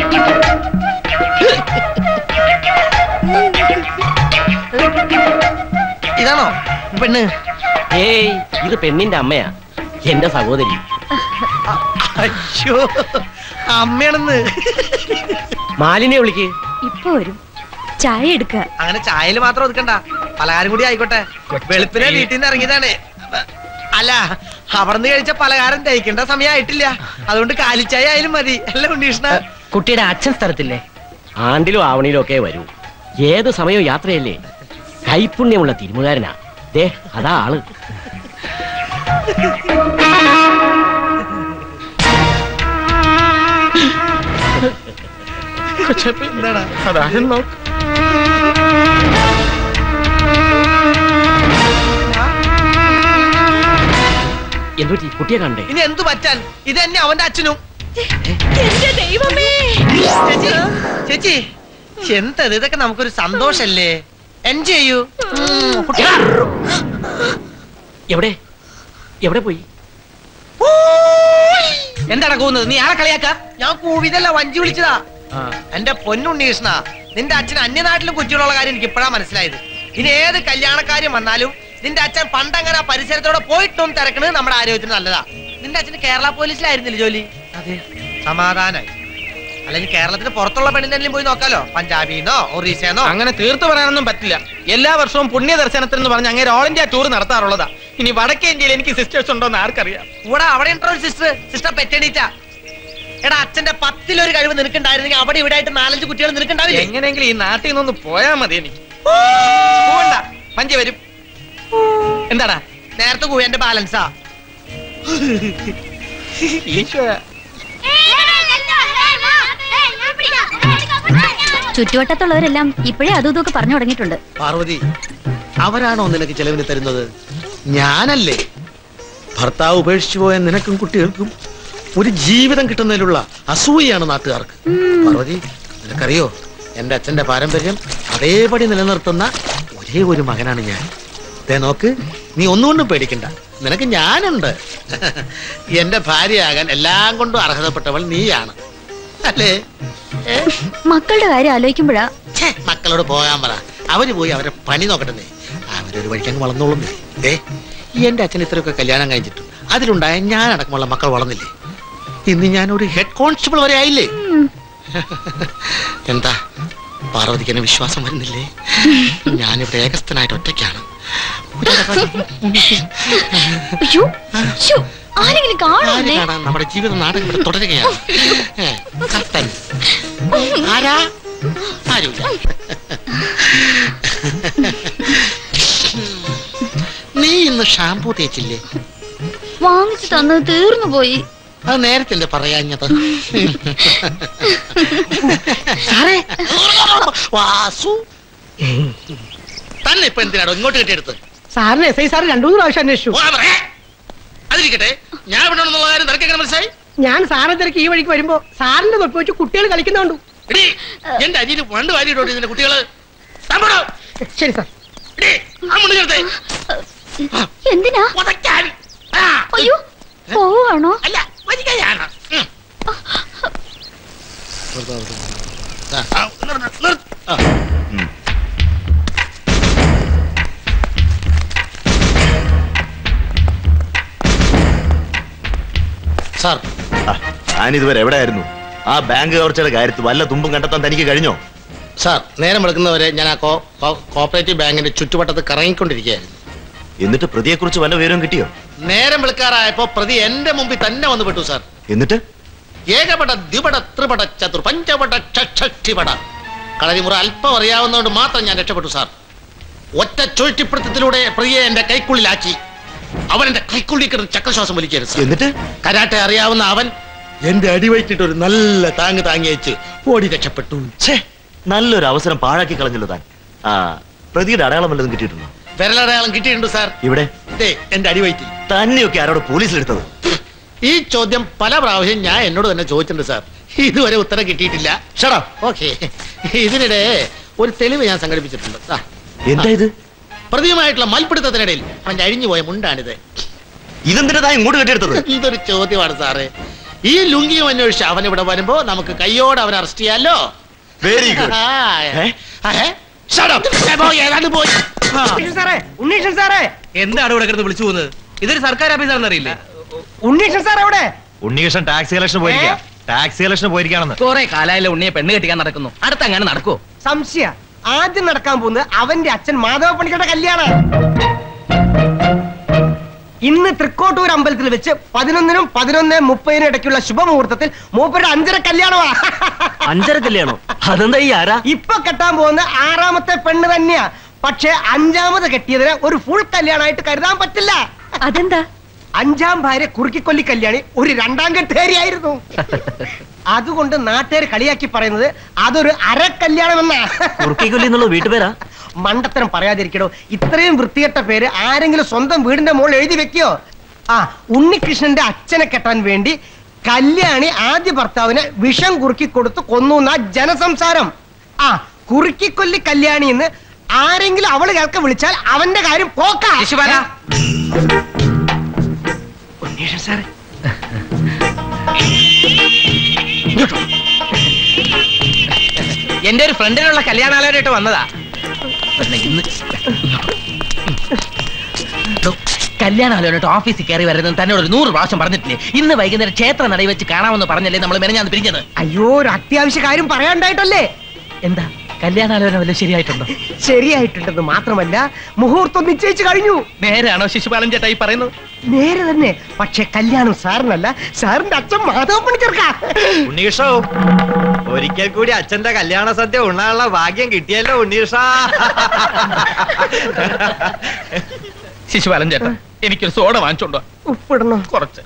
ഇതാണോ പെണ്ണ് ഏയ് ഇത് പെണ്ണിന്റെ അമ്മയാ എന്റെ സഹോദരി അയ്യോ അമ്മയാണെന്ന് മാലിനെ വിളിക്ക് ഇപ്പൊ വരും ചായ എടുക്ക അങ്ങനെ ചായയിൽ മാത്രം ഒതുക്കണ്ട പലഹാരം കൂടി ആയിക്കോട്ടെ വെളുപ്പിനെ വീട്ടിൽ നിന്ന് ഇറങ്ങിയതാണ് അല്ല അവിടുന്ന് കഴിച്ച പലഹാരം തയ്ക്കേണ്ട സമയമായിട്ടില്ല അതുകൊണ്ട് കാലിച്ചായ ആയാലും മതി അല്ല ഉണ്ണീഷ്ണ കുട്ടിയുടെ അച്ഛൻ സ്ഥലത്തില്ലേ ആണ്ടിലും ആവണിയിലും ഒക്കെ വരൂ ഏത് സമയവും യാത്രയല്ലേ കൈപുണ്യമുള്ള തിരുമുകാരനാ ദേ അതാ ആള് എന്താടാ അതാരും നോക്ക് എന്തുപറ്റി കുട്ടിയെ കണ്ടേ ഇനി എന്തു പറ്റാൻ ഇത് തന്നെ അവന്റെ അച്ഛനും എന്റെ ദൈവമേ ചേച്ചി ചേച്ചി എന്തത് ഇതൊക്കെ നമുക്കൊരു സന്തോഷല്ലേ എൻജോയ് ചെയ്യൂ ഉം, കുട്ടി. എവിടെ എവിടെ പോയി എന്താണ് കൂന്നത് നീ ആളെ കളിയാക്ക ഞാൻ കൂവിതല്ല വഞ്ചി വിളിച്ചതാ എന്റെ പൊന്നുണ്ണീഷ്ണ നിന്റെ അച്ഛൻ അന്യനാട്ടിലും കുറ്റികളുള്ള കാര്യം എനിക്ക് ഇപ്പോഴാ മനസ്സിലായത് ഇനി ഏത് കല്യാണക്കാര്യം വന്നാലും നിന്റെ അച്ഛൻ പണ്ടങ്ങനെ ആ പരിസരത്തോടെ പോയിട്ടും തിരക്കണത് നമ്മുടെ ആരോഗ്യത്തിന് നല്ലതാ നിന്റെ അച്ഛന് കേരള പോലീസിലായിരുന്നില്ല ജോലി അതെ സമാധാനായി അല്ലെങ്കിൽ കേരളത്തിന് പുറത്തുള്ള പെണ്ണിനെങ്കിലും പോയി നോക്കാലോ പഞ്ചാബിന്നോ ഒറീസന്നോ അങ്ങനെ തീർത്തു പറയാനൊന്നും പറ്റില്ല എല്ലാ വർഷവും പുണ്യ ദർശനത്തിൽ എന്ന് പറഞ്ഞ് അങ്ങനെ ഓൾ ഇന്ത്യ ടൂർ നടത്താറുള്ളതാ ഇനി വടക്കേ ഇന്ത്യയിൽ എനിക്ക് സിസ്റ്റേഴ്സ് ഉണ്ടോ എന്ന് ആർക്കറിയാം ഇവിടെ അവിടെ ഉണ്ടോ സിസ്റ്റർ സിസ്റ്റർ പെറ്റണീച്ച എടാ അച്ഛന്റെ പത്തിലൊരു കഴിവ് നിനക്കുണ്ടായിരുന്നെങ്കിൽ അവിടെ ഇവിടെ ആയിട്ട് നാലഞ്ച് കുട്ടികൾ നിനക്കുണ്ടാവില്ലേ എങ്ങനെയെങ്കിലും ഈ നാട്ടിൽ നിന്നൊന്ന് പോയാ മതി എനിക്ക് പോവണ്ട പഞ്ചി വരും എന്താടാ നേരത്തെ കൂവി എന്റെ ബാലൻസാ ഈശ്വര ചുറ്റുവട്ടത്തുള്ളവരെല്ലാം ഇപ്പോഴേ അതും ഇതൊക്കെ പറഞ്ഞു തുടങ്ങിയിട്ടുണ്ട് പാർവതി അവരാണോ നിനക്ക് ചെലവിന് തരുന്നത് ഞാനല്ലേ ഭർത്താവ് ഉപേക്ഷിച്ചു പോയ നിനക്കും കുട്ടികൾക്കും ഒരു ജീവിതം കിട്ടുന്നതിലുള്ള അസൂയയാണ് നാട്ടുകാർക്ക് പാർവതി നിനക്കറിയോ എന്റെ അച്ഛന്റെ പാരമ്പര്യം അതേപടി നിലനിർത്തുന്ന ഒരേ ഒരു മകനാണ് ഞാൻ ദേ നോക്ക് നീ ഒന്നുകൊണ്ടും പേടിക്കണ്ട നിനക്ക് ഞാനുണ്ട് എന്റെ ഭാര്യയാകാൻ എല്ലാം കൊണ്ടും അർഹതപ്പെട്ടവൾ നീയാണ് അല്ലേ മക്കളുടെ കാര്യം ആലോചിക്കുമ്പോഴാ ഛേ, മക്കളോട് പോകാൻ പറ അവര് പോയി അവരെ പണി നോക്കട്ടെ അവരൊരു വഴിക്കങ്ങ് വളർന്നോളും ദേ ഈ എന്റെ അച്ഛൻ ഇത്രയൊക്കെ കല്യാണം കഴിച്ചിട്ടും അതിലുണ്ടായ ഞാൻ അടക്കമുള്ള മക്കൾ വളർന്നില്ലേ ഇന്ന് ഞാൻ ഒരു ഹെഡ് കോൺസ്റ്റബിൾ വരെ ആയില്ലേ എന്താ പാർവതിക്ക് എന്നെ വിശ്വാസം വരുന്നില്ലേ ഞാനിവിടെ ഏകസ്ഥനായിട്ട് ഒറ്റയ്ക്കാണ് അയ്യോ ശ്ശോ, ആരെങ്കിലും ആര് കാണുന്നേ കാണാൻ നമ്മുടെ ജീവിത നാടകം ഇവിടെ തുടരുകയാണ് ഏ, കത്തൻ ആരാ ആരുമില്ല നീ ഇന്ന് ഷാമ്പൂ തേച്ചില്ലേ വാങ്ങിച്ചു തന്നത് തീർന്നു പോയി അത് നേരത്തെ പറയാഞ്ഞത് വാസു തന്നെ ഇപ്പൊ എന്തിനാണോ ഇങ്ങോട്ട് കെട്ടിയെടുത്ത് സാറിന് എസ് ഐ സാർ രണ്ടു മൂന്ന് പ്രാവശ്യം അന്വേഷിച്ചു പോകാൻ പറ. അതിരിക്കട്ടെ ഞാൻ ഇവിടെ ഉണ്ടെന്നുള്ള കാര്യം നിനക്ക് എങ്ങനെ മനസ്സിലായി ഞാൻ സാറിനെ തിരക്ക് ഈ വഴിക്ക് വരുമ്പോ സാറിന്റെ തൊട്ട് വെച്ച് കുട്ടികൾ കളിക്കുന്നുണ്ടു എടീ, എന്റെ അരിയിൽ വണ്ട് വാരിയിട്ടോട്ട് ഇതിന്റെ കുട്ടികള് തമ്പടോ ശരി സാർ എടീ, ആ മുണ്ട് ചേർത്തേ എന്തിനാ ഉതയ്ക്കാൻ. ആ, അയ്യോ പോവാണോ അല്ല വരികയാണ് ഉം. ആ, ആ, നിർത്ത്, നിർത്ത്. ആ. സാർ ഞാനിതുവരെ എവിടെയായിരുന്നു ആ ബാങ്ക് കവർച്ചയുടെ കാര്യത്തിൽ വല്ല തുമ്പും കണ്ടെത്താൻ തനിക്ക് കഴിഞ്ഞോ സാർ നേരം വെളുക്കുന്നവരെ ഞാൻ ആ കോ കോ- കോപ്പറേറ്റീവ് ബാങ്കിന്റെ ചുറ്റുവട്ടത്ത് കറങ്ങിക്കൊണ്ടിരിക്കുകയായിരുന്നു എന്നിട്ട് പ്രതിയെക്കുറിച്ച് വല്ല വിവരവും കിട്ടിയോ നേരം വെളുക്കാറായപ്പോ പ്രതി എന്റെ മുമ്പിൽ തന്നെ വന്നു പെട്ടു സാർ എന്നിട്ട് ഏകപട ദ്വിപട ത്രിപട ചതുർ പഞ്ചപട ഷഷ്ടിപട കളരിമുറ അല്പം അറിയാവുന്നതുകൊണ്ട് മാത്രം ഞാൻ രക്ഷപ്പെട്ടു സാർ ഒറ്റ ചുഴറ്റിപ്പിടുത്തത്തിലൂടെ പ്രതിയെ എന്റെ കൈക്കുള്ളിലാക്കി അവൻ എന്റെ കൈക്കുള്ളിൽ കിടന്ന് ചക്രശ്വാസം വലിക്കരുത് സാർ. എന്നിട്ട് കരാട്ടെ അറിയാവുന്ന അവൻ എന്റെ അടിവയറ്റിട്ട് ഒരു നല്ല താങ്ങ് താങ്ങി അയച്ച് ഓടി രക്ഷപ്പെട്ടു ഛേ നല്ലൊരു അവസരം പാഴാക്കി കളഞ്ഞല്ലോ താൻ ആ പ്രതിയുടെ അടയാളം വല്ലതും കിട്ടിയിട്ടുണ്ടോ വിരലടയാളം കിട്ടിയിട്ടുണ്ട് സാർ ഇവിടെ ദേ എന്റെ അടിവയറ്റിൽ തന്നെയൊക്കെ ആരോട് പോലീസിലെടുത്തത് ഈ ചോദ്യം പല പ്രാവശ്യം ഞാൻ എന്നോട് തന്നെ ചോദിച്ചിട്ടുണ്ട് സാർ ഇതുവരെ ഉത്തരം കിട്ടിയിട്ടില്ല ഷടാ ഓക്കെ ഇതിനിടെ ഒരു തെളിവ് ഞാൻ സംഘടിപ്പിച്ചിട്ടുണ്ട് ദാ. എന്താ ഇത് പ്രതിയുമായിട്ടുള്ള മൽപിടുത്തത്തിനിടയിൽ അവന്റെ അഴിഞ്ഞുപോയ മുണ്ടാണിത് ഇതെന്തിനാ താൻ ഇങ്ങോട്ട് കെട്ടിയെടുത്തത് ഇതൊരു ചോദ്യമാണ് സാറേ ഈ ലുങ്കിയും അന്വേഷിച്ച് അവൻ ഇവിടെ വരുമ്പോ നമുക്ക് കയ്യോടെ അവനെ അറസ്റ്റ് ചെയ്യാലോ വെരി ഗുഡ് ആ, ആ, ഏ? Shut up. ഏ, പോയി, ഏതാണ്ട് പോയി ആ. ഉണ്ണീഷൻ സാറേ ഉണ്ണീഷൻ സാറേ എന്താണ് ഇവിടെ കിടന്ന് വിളിച്ചു പോകുന്നത് ഇതൊരു സർക്കാർ ഓഫീസാണെന്ന് അറിയില്ലേ ഉണ്ണീഷൻ സാർ എവിടെ ഉണ്ണികൃഷ്ണൻ ടാക്സി കളക്ഷൻ പോയിരിക്കുക ടാക്സി കളക്ഷൻ പോയിരിക്കുകയാണെന്ന് കുറെ കാലായാലും ഉണ്ണിയെ പെണ്ണ് കെട്ടിക്കാൻ നടക്കുന്നു അടുത്ത അങ്ങനെ നടക്കോ സംശയ ആദ്യം നടക്കാൻ പോകുന്നത് അവന്റെ അച്ഛൻ മാധവ പണിക്കരുടെ കല്യാണം ഇന്ന് തൃക്കോട്ടൂർ അമ്പലത്തിൽ വെച്ച് പതിനൊന്നിനും പതിനൊന്ന് മുപ്പതിനും ഇടയ്ക്കുള്ള ശുഭമുഹൂർത്തത്തിൽ മൂപ്പരുടെ അഞ്ചര കല്യാണമാ അഞ്ചര കല്യാണോ അതെന്താ ഈ ആരാ ഇപ്പൊ കെട്ടാൻ പോകുന്ന ആറാമത്തെ പെണ്ണ് തന്നെയാ പക്ഷെ അഞ്ചാമത് കെട്ടിയതിനെ ഒരു ഫുൾ കല്യാണമായിട്ട് കരുതാൻ പറ്റില്ല അതെന്താ അഞ്ചാം ഭാര്യ കുറുക്കിക്കൊല്ലി കല്യാണി ഒരു രണ്ടാം കെട്ടുകാരിയായിരുന്നു അതുകൊണ്ട് നാട്ടുകാർ കളിയാക്കി പറയുന്നത് അതൊരു അര കല്യാണമെന്നാ കുറുക്കിക്കൊല്ലി എന്നുള്ളത് വീട്ടുപേരാ മണ്ടത്തരം പറയാതിരിക്കണോ ഇത്രയും വൃത്തികെട്ട പേര് ആരെങ്കിലും സ്വന്തം വീടിന്റെ മുകളിൽ എഴുതി വെക്കോ ആ ഉണ്ണികൃഷ്ണന്റെ അച്ഛനെ കെട്ടാൻ വേണ്ടി കല്യാണി ആദ്യ ഭർത്താവിനെ വിഷം കുറുക്കി കൊടുത്ത് കൊന്നു എന്നാ ജനസംസാരം ആ കുറുക്കിക്കൊല്ലി കല്യാണി എന്ന് ആരെങ്കിലും അവള് കേൾക്ക വിളിച്ചാൽ അവന്റെ കാര്യം പോക്കാ ശിശുപാല. ഉണ്ണീഷൻ സാറേ എന്റെ ഒരു ഫ്രണ്ടിനുള്ള കല്യാണാലോചനയായിട്ട് വന്നതാ പിന്നെ ഇന്ന് ഡോ, കല്യാണാലോചനയായിട്ട് ഓഫീസിൽ കയറി വരുന്നത് തന്നോട് ഒരു നൂറ് പ്രാവശ്യം പറഞ്ഞിട്ടില്ലേ ഇന്ന് വൈകുന്നേരം ക്ഷേത്ര നടയിൽ വെച്ച് കാണാമെന്ന് പറഞ്ഞല്ലേ നമ്മൾ മെനഞ്ഞാന്ന് പിരിഞ്ഞത് അയ്യോ ഒരു അത്യാവശ്യ കാര്യം പറയാണ്ടായിട്ടല്ലേ എന്താ കല്യാണാലോചന വല്ല ശരിയായിട്ടുണ്ടോ ശരിയായിട്ടുണ്ടെന്ന് മാത്രമല്ല മുഹൂർത്തം നിശ്ചയിച്ചു കഴിഞ്ഞു നേരാണോ ശിശുപാലൻ ചേട്ടാ ഈ പറയുന്നത് നേരെ തന്നെ പക്ഷെ കല്യാണം സാറിനല്ല സാറിന്റെ അച്ഛൻ മാധവ പണിച്ചേർക്കാ ഉണ്ണികൃഷ്ണ ഒരിക്കൽ കൂടി അച്ഛന്റെ കല്യാണ സദ്യ ഉണ്ണാനുള്ള ഭാഗ്യം കിട്ടിയല്ലോ ഉണ്ണികൃഷ്ണ ശിശുപാലൻ ചേട്ടാ എനിക്കൊരു സോഡ വാങ്ങിച്ചോണ്ടോ ഉപ്പിടണോ കുറച്ച്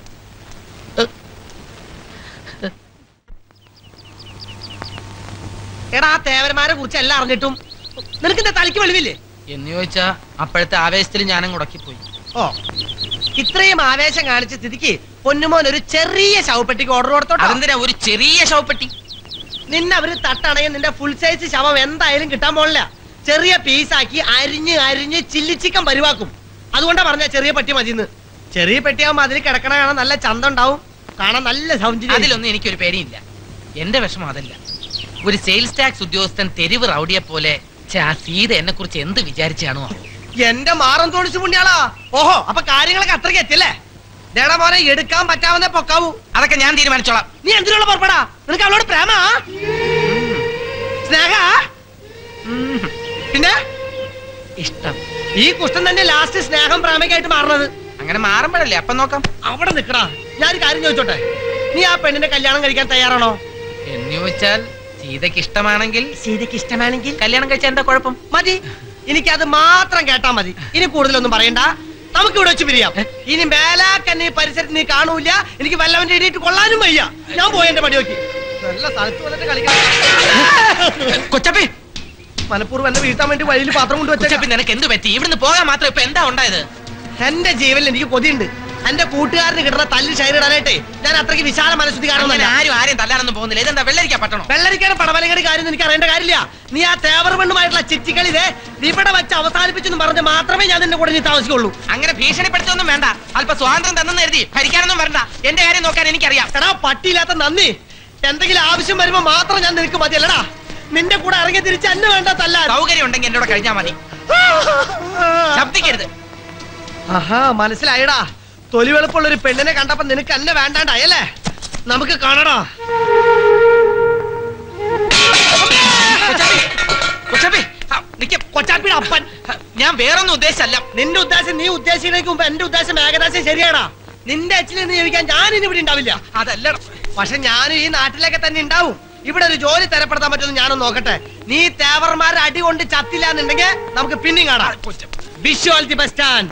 എടാ ആ തേവരമാരെ കുറിച്ച് എല്ലാം അറിഞ്ഞിട്ടും നിനക്ക് എന്താ തലയ്ക്ക് വെളിവില്ലേ എന്ന് ചോദിച്ചാ അപ്പോഴത്തെ ആവേശത്തിൽ ഞാനും മുടക്കിപ്പോയി ഓ ഇത്രയും ആവേശം കാണിച്ച സ്ഥിതിക്ക് പൊന്നുമോൻ ഒരു ചെറിയ ശവപ്പെട്ടിക്ക് ഓർഡർ കൊടുത്തോട്ടോ അതെന്തിനാ ഒരു ചെറിയ ശവപ്പെട്ടി നിന്നെ അവര് തട്ടണയും നിന്റെ ഫുൾ സൈസ് ശവം എന്തായാലും കിട്ടാൻ പോണില്ല ചെറിയ പീസാക്കി അരിഞ്ഞ് അരിഞ്ഞ് ചില്ലി ചിക്കൻ പരിവാക്കും അതുകൊണ്ടാ പറഞ്ഞ ചെറിയ പെട്ടി മതിന്ന് ചെറിയ പെട്ടിയാകുമ്പോ അതിൽ കിടക്കണ കാണാൻ നല്ല ചന്തം ഉണ്ടാവും കാണാൻ നല്ല സൗന്ദര്യം അതിലൊന്നും എനിക്കൊരു പേടിയില്ല എന്റെ വിഷമം അതല്ല ഒരു സെയിൽസ് ടാക്സ് ഉദ്യോഗസ്ഥൻ തെരുവ് റൗഡിയെ പോലെ ഛെ, ആ സീത എന്നെ കുറിച്ച് എന്ത് വിചാരിച്ചാണോ എന്റെ മാറം തോണിച്ചു പുണ്യാളാ ഓഹോ അപ്പൊ കാര്യങ്ങളൊക്കെ അത്രയ്ക്ക് എത്തില്ലേ ദേടാ മോനെ എടുക്കാൻ പറ്റാവുന്നേ പൊക്കാവൂ അതൊക്കെ ഞാൻ തീരുമാനിച്ചോളാം നീ എന്തിനുള്ള പുറപ്പെടാ നിനക്ക് അവളോട് പ്രേമ സ്നേഹ പിന്നെ ഇഷ്ടം ഈ കുഷ്ടം തന്നെ ലാസ്റ്റ് സ്നേഹം പ്രേമയ്ക്കായിട്ട് മാറണത് അങ്ങനെ മാറുമ്പോഴല്ലേ അപ്പൊ നോക്കാം അവിടെ നിക്കടാ ഞാനൊരു കാര്യം ചോദിച്ചോട്ടെ നീ ആ പെണ്ണിന്റെ കല്യാണം കഴിക്കാൻ തയ്യാറാണോ എന്ന് ചോദിച്ചാൽ സീതയ്ക്ക് ഇഷ്ടമാണെങ്കിൽ സീതയ്ക്ക് ഇഷ്ടമാണെങ്കിൽ കല്യാണം കഴിച്ചാൽ എന്താ കുഴപ്പം മതി എനിക്ക് അത് മാത്രം കേട്ടാ മതി ഇനി കൂടുതലൊന്നും പറയണ്ട നമുക്ക് ഇവിടെ വെച്ച് പിരിയാം ഇനി മേലാക്കന്നെ ഈ പരിസരത്ത് നീ കാണൂല എനിക്ക് വല്ലവന്റെ ഇടിയിട്ട് കൊള്ളാനും വയ്യ ഞാൻ പോയി എന്റെ പടി നോക്കി നല്ല സ്ഥലത്ത് വന്നിട്ട് കളിക്കണം കൊച്ചപ്പി മനഃപൂർവ്വം എന്നെ വീഴ്ത്താൻ വേണ്ടി വഴിയിൽ പാത്രം കൊണ്ട് വെച്ച കൊച്ചപ്പി നിനക്ക് എന്ത് പറ്റി ഇവിടുന്ന് പോകാൻ മാത്രം ഇപ്പൊ എന്താ ഉണ്ടായത് എന്റെ ജീവനിൽ എനിക്ക് കൊതിയുണ്ട് എന്റെ കൂട്ടുകാരന് കിട്ടുന്ന തല്ല് ഷെയറിടാനായിട്ടേ ഞാൻ അത്രയ്ക്ക് വിശാല മനസ്സുദ്ധി അങ്ങനെ കാണുന്നില്ല ആരും ആരെയും തല്ലാനൊന്നും പോകുന്നില്ല ഇതെന്താ വെള്ളരിക്കാൻ പറ്റണോ വെള്ളരിക്കാണ് പടവലങ്ങടി കാര്യം എനിക്ക് അറിയേണ്ട കാര്യമില്ല നീ ആ തേവർ പെണ്ണുമായിട്ടുള്ള ചിറ്റിക്കളി ഇതേ ഇവിടെ വെച്ച് അവസാനിപ്പിച്ചെന്ന് പറഞ്ഞ് മാത്രമേ ഞാൻ നിന്റെ കൂടെ നീ താമസിക്കുള്ളൂ അങ്ങനെ ഭീഷണിപ്പെടുത്തൊന്നും വേണ്ട അല്പ സ്വാതന്ത്ര്യം തന്നെന്ന് കരുതി ഭരിക്കാനൊന്നും വരണ്ട എന്റെ കാര്യം നോക്കാൻ എനിക്കറിയാം എടാ പട്ടിയില്ലാത്ത നന്ദി എന്തെങ്കിലും ആവശ്യം വരുമ്പോ മാത്രം ഞാൻ നിനക്ക് മതിയല്ലടാ നിന്റെ കൂടെ ഇറങ്ങി തിരിച്ച് അന്നെ വേണ്ട തല്ല സൗകര്യം ഉണ്ടെങ്കിൽ എന്നോട് കഴിഞ്ഞാൽ മതി ശബ്ദിക്കരുത് ആഹാ മനസ്സിലായടാ തൊലി വെളുപ്പുള്ള ഒരു പെണ്ണിനെ കണ്ടപ്പോ നിനക്ക് എന്നെ വേണ്ടാണ്ടായല്ലേ നമുക്ക് കാണടാ കൊച്ചാപ്പിയുടെ അപ്പൻ ഞാൻ വേറൊന്നും ഉദ്ദേശമല്ല നിന്റെ ഉദ്ദേശം നീ ഉദ്ദേശിക്കുന്നതിന് മുമ്പ് എന്റെ ഉദ്ദേശം ഏകദേശം ശരിയാടാ നിന്റെ അച്ഛനെ നീ ചോദിക്കാൻ ഞാൻ ഇനി ഇവിടെ ഉണ്ടാവില്ല അതല്ല പക്ഷെ ഞാനും ഈ നാട്ടിലൊക്കെ തന്നെ ഉണ്ടാവും ഇവിടെ ഒരു ജോലി തരപ്പെടുത്താൻ പറ്റുമെന്ന് ഞാനൊന്ന് നോക്കട്ടെ നീ തേവർമാരെ അടി കൊണ്ട് ചത്തില്ല എന്നുണ്ടെങ്കിൽ നമുക്ക് പിന്നെയും കാണാം wish all the best stand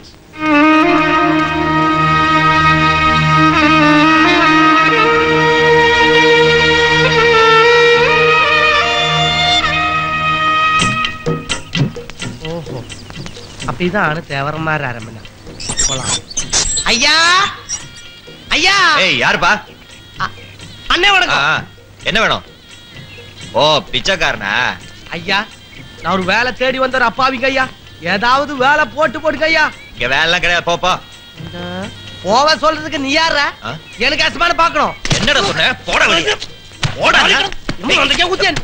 ഓഹോ അപ്പൊ ഇതാണ് തേവർമാരുടെ അരമന കൊള്ളാം ஐயா ஐயா ஏய் யாருப்பா அண்ணே ஆ, வணக்கம் ஆ. என்ன வேணும் ஓ பிச்சைக்காரனா ஐயா நான் ஒரு வேலை தேடி வந்த ஒரு அப்பாவிங்க ஐயா ஏதாவது வேலை போட்டு போடுங்க ஐயா இங்க வேலைலாம் கிடையாது போப்பா போவ சொல்றதுக்கு நீ யாரா ஆ? எனக்கு அசமான பாக்கணும் என்னடா சொன்ன போட வெளிய போடா குத்தியன்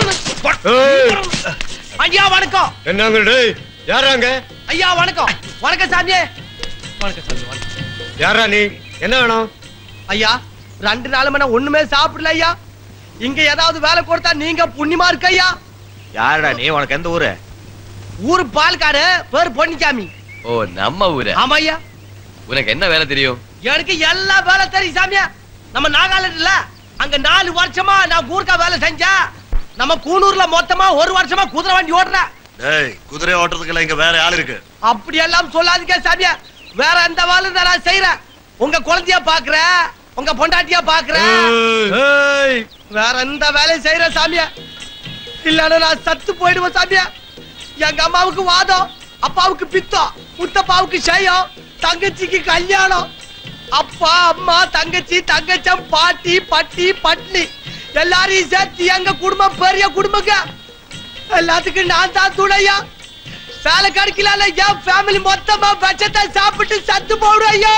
ஐயா வணக்கம் என்னங்க டேய் யாராங்க ஐயா வணக்கம் வணக்கம் சாமியே வணக்கம் சாமி வணக்கம் யாரா நீ என்ன வேணும் ஐயா ரெண்டு நாள் மணி ஒண்ணுமே சாப்பிடல ஐயா இங்க ஏதாவது வேலை கொடுத்தா நீங்க புண்ணியமா இருக்க ஐயா யாருடா நீ உனக்கு எந்த ஊரு ஊரு பால்காடு பேர் பொன்னிச்சாமி ஓ நம்ம ஊரு ஆமா ஐயா உனக்கு என்ன வேலை தெரியும் எனக்கு எல்லா வேலை தெரியும் சாமியா நம்ம நாகாலாந்து இல்ல அங்க நாலு வருஷமா நான் கூர்க்கா வேலை செஞ்சேன் நம்ம கூனூர்ல மொத்தமா ஒரு வருஷமா குதிரை வண்டி ஓட்டுறேன் டேய் குதிரை ஓட்டுறதுக்குள்ள இங்க வேற ஆள் இருக்கு அப்படி எல்லாம் சொல்லாதீங்க சாமியா வேற எந்த வேலை இருந்தா நான் செய்யறேன் உங்க குழந்தைய பாக்குறேன் உங்க பொண்டாட்டியா பாக்குறேன் ஏய், வேற எந்த வேலையும் செய்யறேன் சாமியா இல்லன்னா நான் சத்து போயிடுவேன் சாமியா எங்க அம்மாவுக்கு வாதம் அப்பாவுக்கு பித்தம் முத்தப்பாவுக்கு செய்யம் தங்கச்சிக்கு கல்யாணம் அப்பா அம்மா தங்கச்சி தங்கச்சம் பாட்டி பட்டி பட்னி எல்லாரையும் சேர்த்து எங்க குடும்பம் பெரிய குடும்பங்க எல்லாத்துக்கும் நான் தான் துணையா வேலை கிடைக்கல என் ஃபேமிலி மொத்தமா பட்சத்தை சாப்பிட்டு சத்து போடும் ஐயா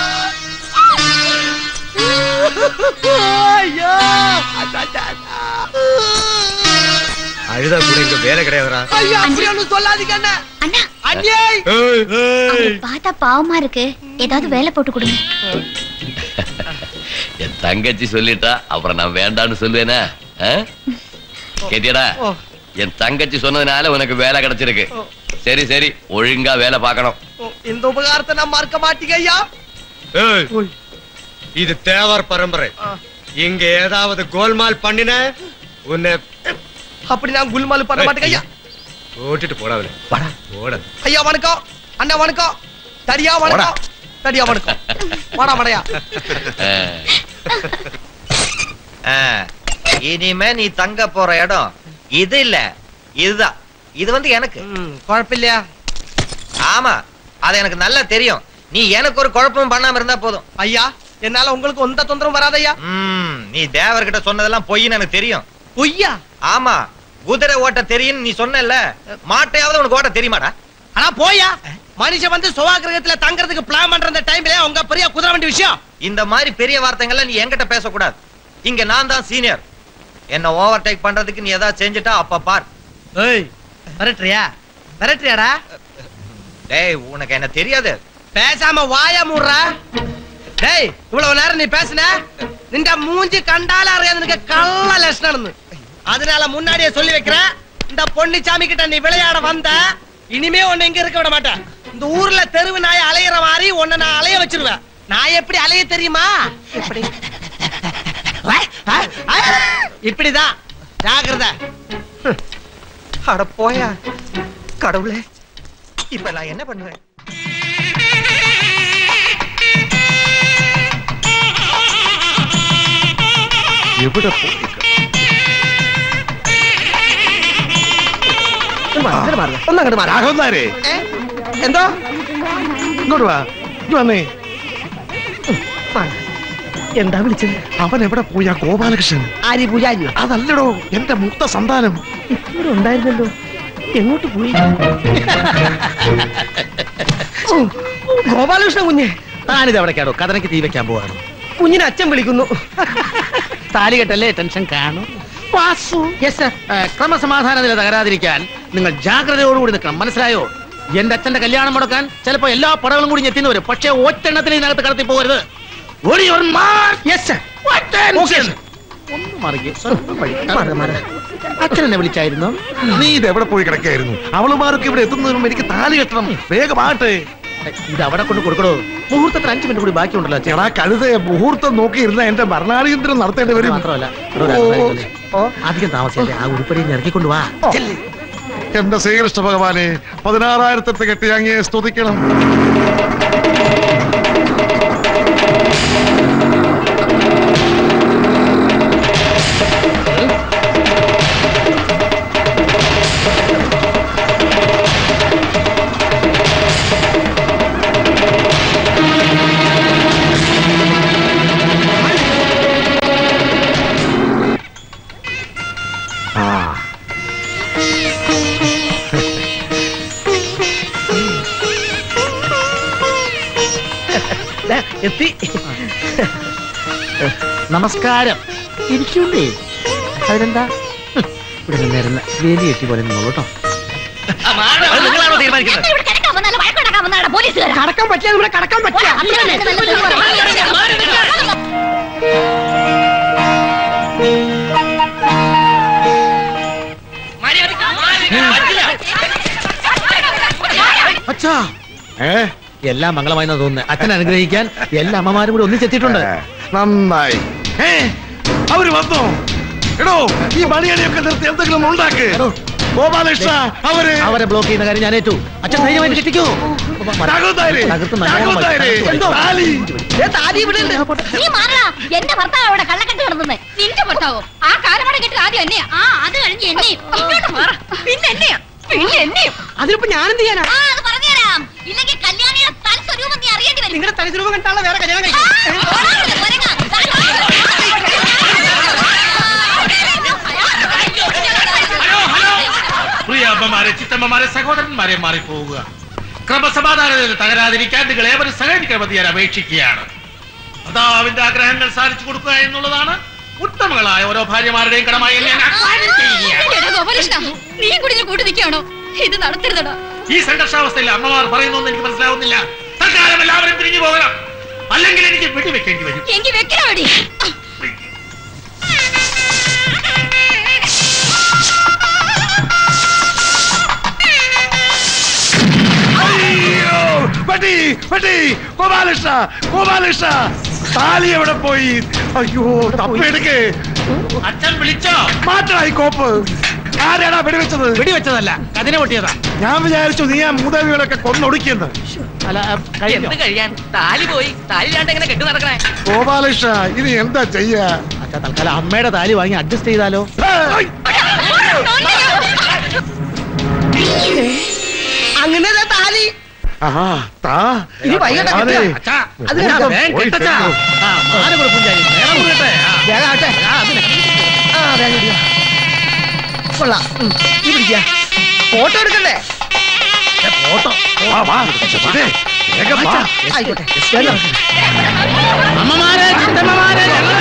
ஐயா அழுதா கூட இங்க வேலை கிடையாதுடா ஐயா அப்படி ஒண்ணும் சொல்லாதீங்க அண்ணா அண்ணா அண்ணே அவங்களை பார்த்தா பாவமா இருக்கு ஏதாவது வேலை போட்டு கொடுங்க என் தங்கச்சி சொல்லிட்டா அப்புறம் நான் வேண்டான்னு சொல்லுவேனா ஆ? கேட்டியாடா ஓ. என் தங்கச்சி சொன்னதுனால உனக்கு வேலை கிடைச்சிருக்கு சரி சரி ஒழுங்கா வேலை பார்க்கணும் ஓ, இந்த உபகாரத்தை நான் மறக்க மாட்டீங்க ஐயா ஏய், இது தேவர் பரம்பரை இங்க ஏதாவது கோல்மால் பண்ணின உன்னை அப்படி நான் குல்மால் பண்ண மாட்டேங்க ஐயா ஓட்டிட்டு போடாதுல படா போட ஐயா வணக்கம் அண்ணா வணக்கம் தடியா வணக்கம் தடியா வணக்கம் வாடா வடையா ஆ, இனிமே நீ தங்க போற இடம் இது இல்ல இதுதான் இது வந்து எனக்கு குழப்பம் இல்லையா ஆமா அது எனக்கு நல்லா தெரியும் நீ எனக்கு ஒரு குழப்பமும் பண்ணாம இருந்தா போதும் ஐயா என்னால உங்களுக்கு எந்த தொந்தரவும் வராத ஐயா ம், நீ தேவர்கிட்ட சொன்னதெல்லாம் பொய்ன்னு எனக்கு தெரியும் பொய்யா ஆமா குதிரை ஓட்ட தெரியும் நீ சொன்னல மாட்டையாவது உனக்கு ஓட்ட தெரியுமாடா ஆனா போயா மனுஷன் வந்து சுவா கிரகத்துல தங்கறதுக்கு பிளான் பண்ற அந்த டைம்ல உங்க பெரிய குதிரை வண்டி விஷயம் இந்த மாதிரி பெரிய வார்த்தைங்கள்லாம் நீ என்கிட்ட பேசக்கூடாது இங்க நான் தான் சீனியர் என்ன ஓவர் டேக் பண்றதுக்கு நீ ஏதாவது செஞ்சுட்டா அப்ப பார் ஏய் மிரட்டுறியா மிரட்டுறியாடா டேய் உனக்கு என்ன தெரியாது பேசாம வாயா மூடுறா டேய் இவ்வளவு நேரம் நீ பேசுன நின்ற மூஞ்சி கண்டால அறியாது எனக்கு கள்ள லட்சணம் அதனால முன்னாடியே சொல்லி வைக்கிறேன் இந்த பொன்னிச்சாமி கிட்ட நீ விளையாட வந்த இனிமே உன்னை இங்க இருக்க விட மாட்டேன் இந்த ஊர்ல தெருவு நாய் அலையிற மாதிரி உன்னை நான் அலைய வச்சிருவேன் நான் எப்படி அலைய தெரியுமா இப்படி இப்படிதான் ஜாகிரதை அட போயா கடவுளே இப்ப நான் என்ன பண்ணுவேன் എവിടെ പോയി ഒന്നങ്ങോട്ട് മാറി രാഘവന്നാരേ എന്തോ ഇങ്ങോട്ട് വാ ഇങ്ങ് വന്നേ എന്താ വിളിച്ചത് അവൻ എവിടെ പോയി ആ ഗോപാലകൃഷ്ണൻ ആരി പൂജാരി അതല്ലടോ എന്റെ മുത്ത സന്താനം ഇവിടെ ഉണ്ടായിരുന്നല്ലോ എങ്ങോട്ട് പോയി ഓ, ഗോപാലകൃഷ്ണൻ കുഞ്ഞ് താനിത് എവിടേക്കാണോ കഥനക്ക് തീ വെക്കാൻ പോവാണ് കുഞ്ഞിനെ അച്ഛൻ വിളിക്കുന്നു താലി കെട്ടല്ലേ ടെൻഷൻ കാണും വാസു യെസ് സർ ക്രമസമാധാന നില തകരാതിരിക്കാൻ നിങ്ങൾ ജാഗ്രതയോടുകൂടി നിൽക്കണം മനസ്സിലായോ എന്റെ അച്ഛന്റെ കല്യാണം മുടക്കാൻ ചിലപ്പോ എല്ലാ പടകളും കൂടി ഞെത്തിന്ന് വരും പക്ഷേ ഒറ്റെണ്ണത്തിന് ഇതിനകത്ത് കടത്തി പോകരുത് ഓടി ഒരു ഒന്ന് മറികെ സ്വല്പം വഴി. മാറ്, മാറ്. അച്ഛൻ എന്നെ വിളിച്ചായിരുന്നു നീ ഇത് എവിടെ പോയി കിടക്കായിരുന്നു അവളുമാർക്ക് ഇവിടെ എത്തുന്നതിന് മുമ്പ് എനിക്ക് താലി കെട്ടണം വേഗമാട്ടെ ഇത് അവിടെ കൊണ്ട് കൊടുക്കണോ മുഹൂർത്തത്തിന് അഞ്ചു മിനിറ്റ് കൂടി ബാക്കിയുണ്ടല്ലോ അച്ഛൻ എടാ കഴുത മുഹൂർത്തം നോക്കിയിരുന്ന എന്റെ മരണാടിയന്ത്രം നടത്തേണ്ടി വരും മാത്രമല്ല ഇവിടെ ഒരു അലമാരിയില്ലേ? അധികം താമസിയല്ലേ ആ ഉരുപ്പടി ഇറക്കിക്കൊണ്ട് വാ ചെല്ല്. എന്റെ ശ്രീകൃഷ്ണ ഭഗവാനെ പതിനാറായിരത്തെ കെട്ടി അങ്ങയെ സ്തുതിക്കണം ആ ദാ, എത്തി നമസ്കാരം ഇരിക്കൂണ്ടേ അതിനെന്താ ഹും, ഇവിടെ നിന്നിരുന്ന വേലി കെട്ടി പോലെ നിന്നോളൂ കേട്ടോ നിങ്ങളാണോ തീരുമാനിക്കുന്നത് ഇവിടെ കിടക്കാൻ വന്നാലും വഴക്കുണ്ടാക്കാൻ വന്നാണ് പോലീസുകാരാ കടക്കാൻ പറ്റില്ല ഇവിടെ കടക്കാൻ പറ്റില്ല അത്രയല്ലേ ഇത് നല്ലത്? അച്ഛാ ഏ എല്ലാം മംഗളമായി തോന്നുന്നത് അച്ഛൻ അനുഗ്രഹിക്കാൻ എല്ലാ അമ്മമാരും കൂടി ഒന്നിച്ചെത്തിയിട്ടുണ്ട് നന്നായി ഏ അവര് വന്നോ എടോ ഈ മണിയടിയൊക്കെ നിർത്തി എന്തെങ്കിലും ഉണ്ടാക്ക് ഗോപാലകൃഷ്ണ അവര് അവരെ ബ്ലോക്ക് ചെയ്യുന്ന കാര്യം ഞാൻ ഏറ്റു അച്ഛൻ ധൈര്യമായിട്ട് കിട്ടിക്കോ രാഘവത്തായരെ, തകർത്ത് നല്ലോണം രാഘവത്തായരെ, എന്തോ? താലി. നീ മാറടാ എന്റെ ഭർത്താവ് അവിടെ കള്ളക്കെട്ട് കിടന്നത് നിന്റെ ഭർത്താവോ ആ കാലമട കെട്ടി ആദ്യം എന്നെയാ ആ അത് കഴിഞ്ഞ് എന്നെയും ഇങ്ങോട്ട് മാറ പിന്നെ എന്നെയാ പിന്നെ എന്നെയും അതിനിപ്പോ ഞാൻ എന്ത് ചെയ്യാനാ ആ അത് പറഞ്ഞുതരാം ഇല്ലെങ്കിൽ കല്യാണിയുടെ തൽ സ്വരൂപം നീ അറിയേണ്ടി വരും നിങ്ങളുടെ തനിസ്വരൂപം കണ്ടാണല്ലോ വേറെ കല്യാണം ആ, കഴിക്കും ഓടാറുണ്ട്, കുരങ്ങ. പ്രിയ അമ്മമാരെ ചിത്തമ്മമാരെ സഹോദരന്മാരെ മാറിപ്പോവുക ക്രമസമാധാനത്തിൽ തകരാതിരിക്കാൻ നിങ്ങൾ ഏവരും സഹകരിക്കണമെന്ന് ഞാൻ അപേക്ഷിക്കുകയാണ് ഭർത്താവിന്റെ ആഗ്രഹങ്ങൾ സാധിച്ചു കൊടുക്കുക എന്നുള്ളതാണ് ഉത്തമങ്ങളായ ഓരോ ഭാര്യമാരുടെയും കടമായി ഞാൻ ആഹ്വാനം ചെയ്യുകയാണ് എടാ ഗോപാലകൃഷ്ണ, നീയും കൂടി ഇതിന് കൂട്ടു നിൽക്കുകയാണോ ഇത് നടത്തരുതടാ ഈ സംഘർഷാവസ്ഥയിൽ അമ്മമാർ പറയുന്നൊന്നും എനിക്ക് മനസ്സിലാവുന്നില്ല തൽക്കാലം എല്ലാവരും പിരിഞ്ഞു പോകണം അല്ലെങ്കിൽ എനിക്ക് വെടിവെക്കേണ്ടി വരും എങ്കിൽ വെക്കണ വെടി അയ്യോ പട്ടി പട്ടി ഗോപാലകൃഷ്ണ ഗോപാലകൃഷ്ണ താലി എവിടെ പോയി അയ്യോ തപ്പെടുക്കേ അച്ഛൻ വിളിച്ചോ മാറ്റായി കോപ്പ് ആരാടാ വെടിവെച്ചത് വെടിവെച്ചതല്ല കതിനെ പൊട്ടിയതാ ഞാൻ വിചാരിച്ചു നീ ആ മൂതാവികളൊക്കെ കൊന്നൊടുക്കിയെന്ന് അല്ല ആ, കഴിഞ്ഞോ? എന്ത് കഴിയാൻ താലി പോയി താലി ഇല്ലാണ്ട് എങ്ങനെ കെട്ടി നടക്കണേ ഗോപാലകൃഷ്ണ ഇനി എന്താ ചെയ്യാ അച്ഛാ തൽക്കാലം അമ്മയുടെ താലി വാങ്ങി അഡ്ജസ്റ്റ് ചെയ്താലോ അങ്ങനെ ദേ താലി ആഹാ, താ. ഇനി വൈകണ്ട അതെ. കിട്ടുക. അച്ഛാ, അത് വേഗം വേഗം പോയി കെട്ടച്ചാ. ചെല്ലു. ആ മാല കൊടുക്കും ചാരി നേരം കൊടുക്കട്ടെ ആ, വേഗം ആട്ടെ. ആ, അതിന്. ആ വേഗം ഇടുക. കൊള്ളാം ഉം. ഈ പിടിക്ക ഫോട്ടോ എടുക്കണ്ടേ ഫോട്ടോ വാ, വാ. ഇതേ, വേഗം വാ. ആയിക്കോട്ടെ വേഗം. അമ്മമാരെ ചിത്തമ്മമാരെ ഞങ്ങൾ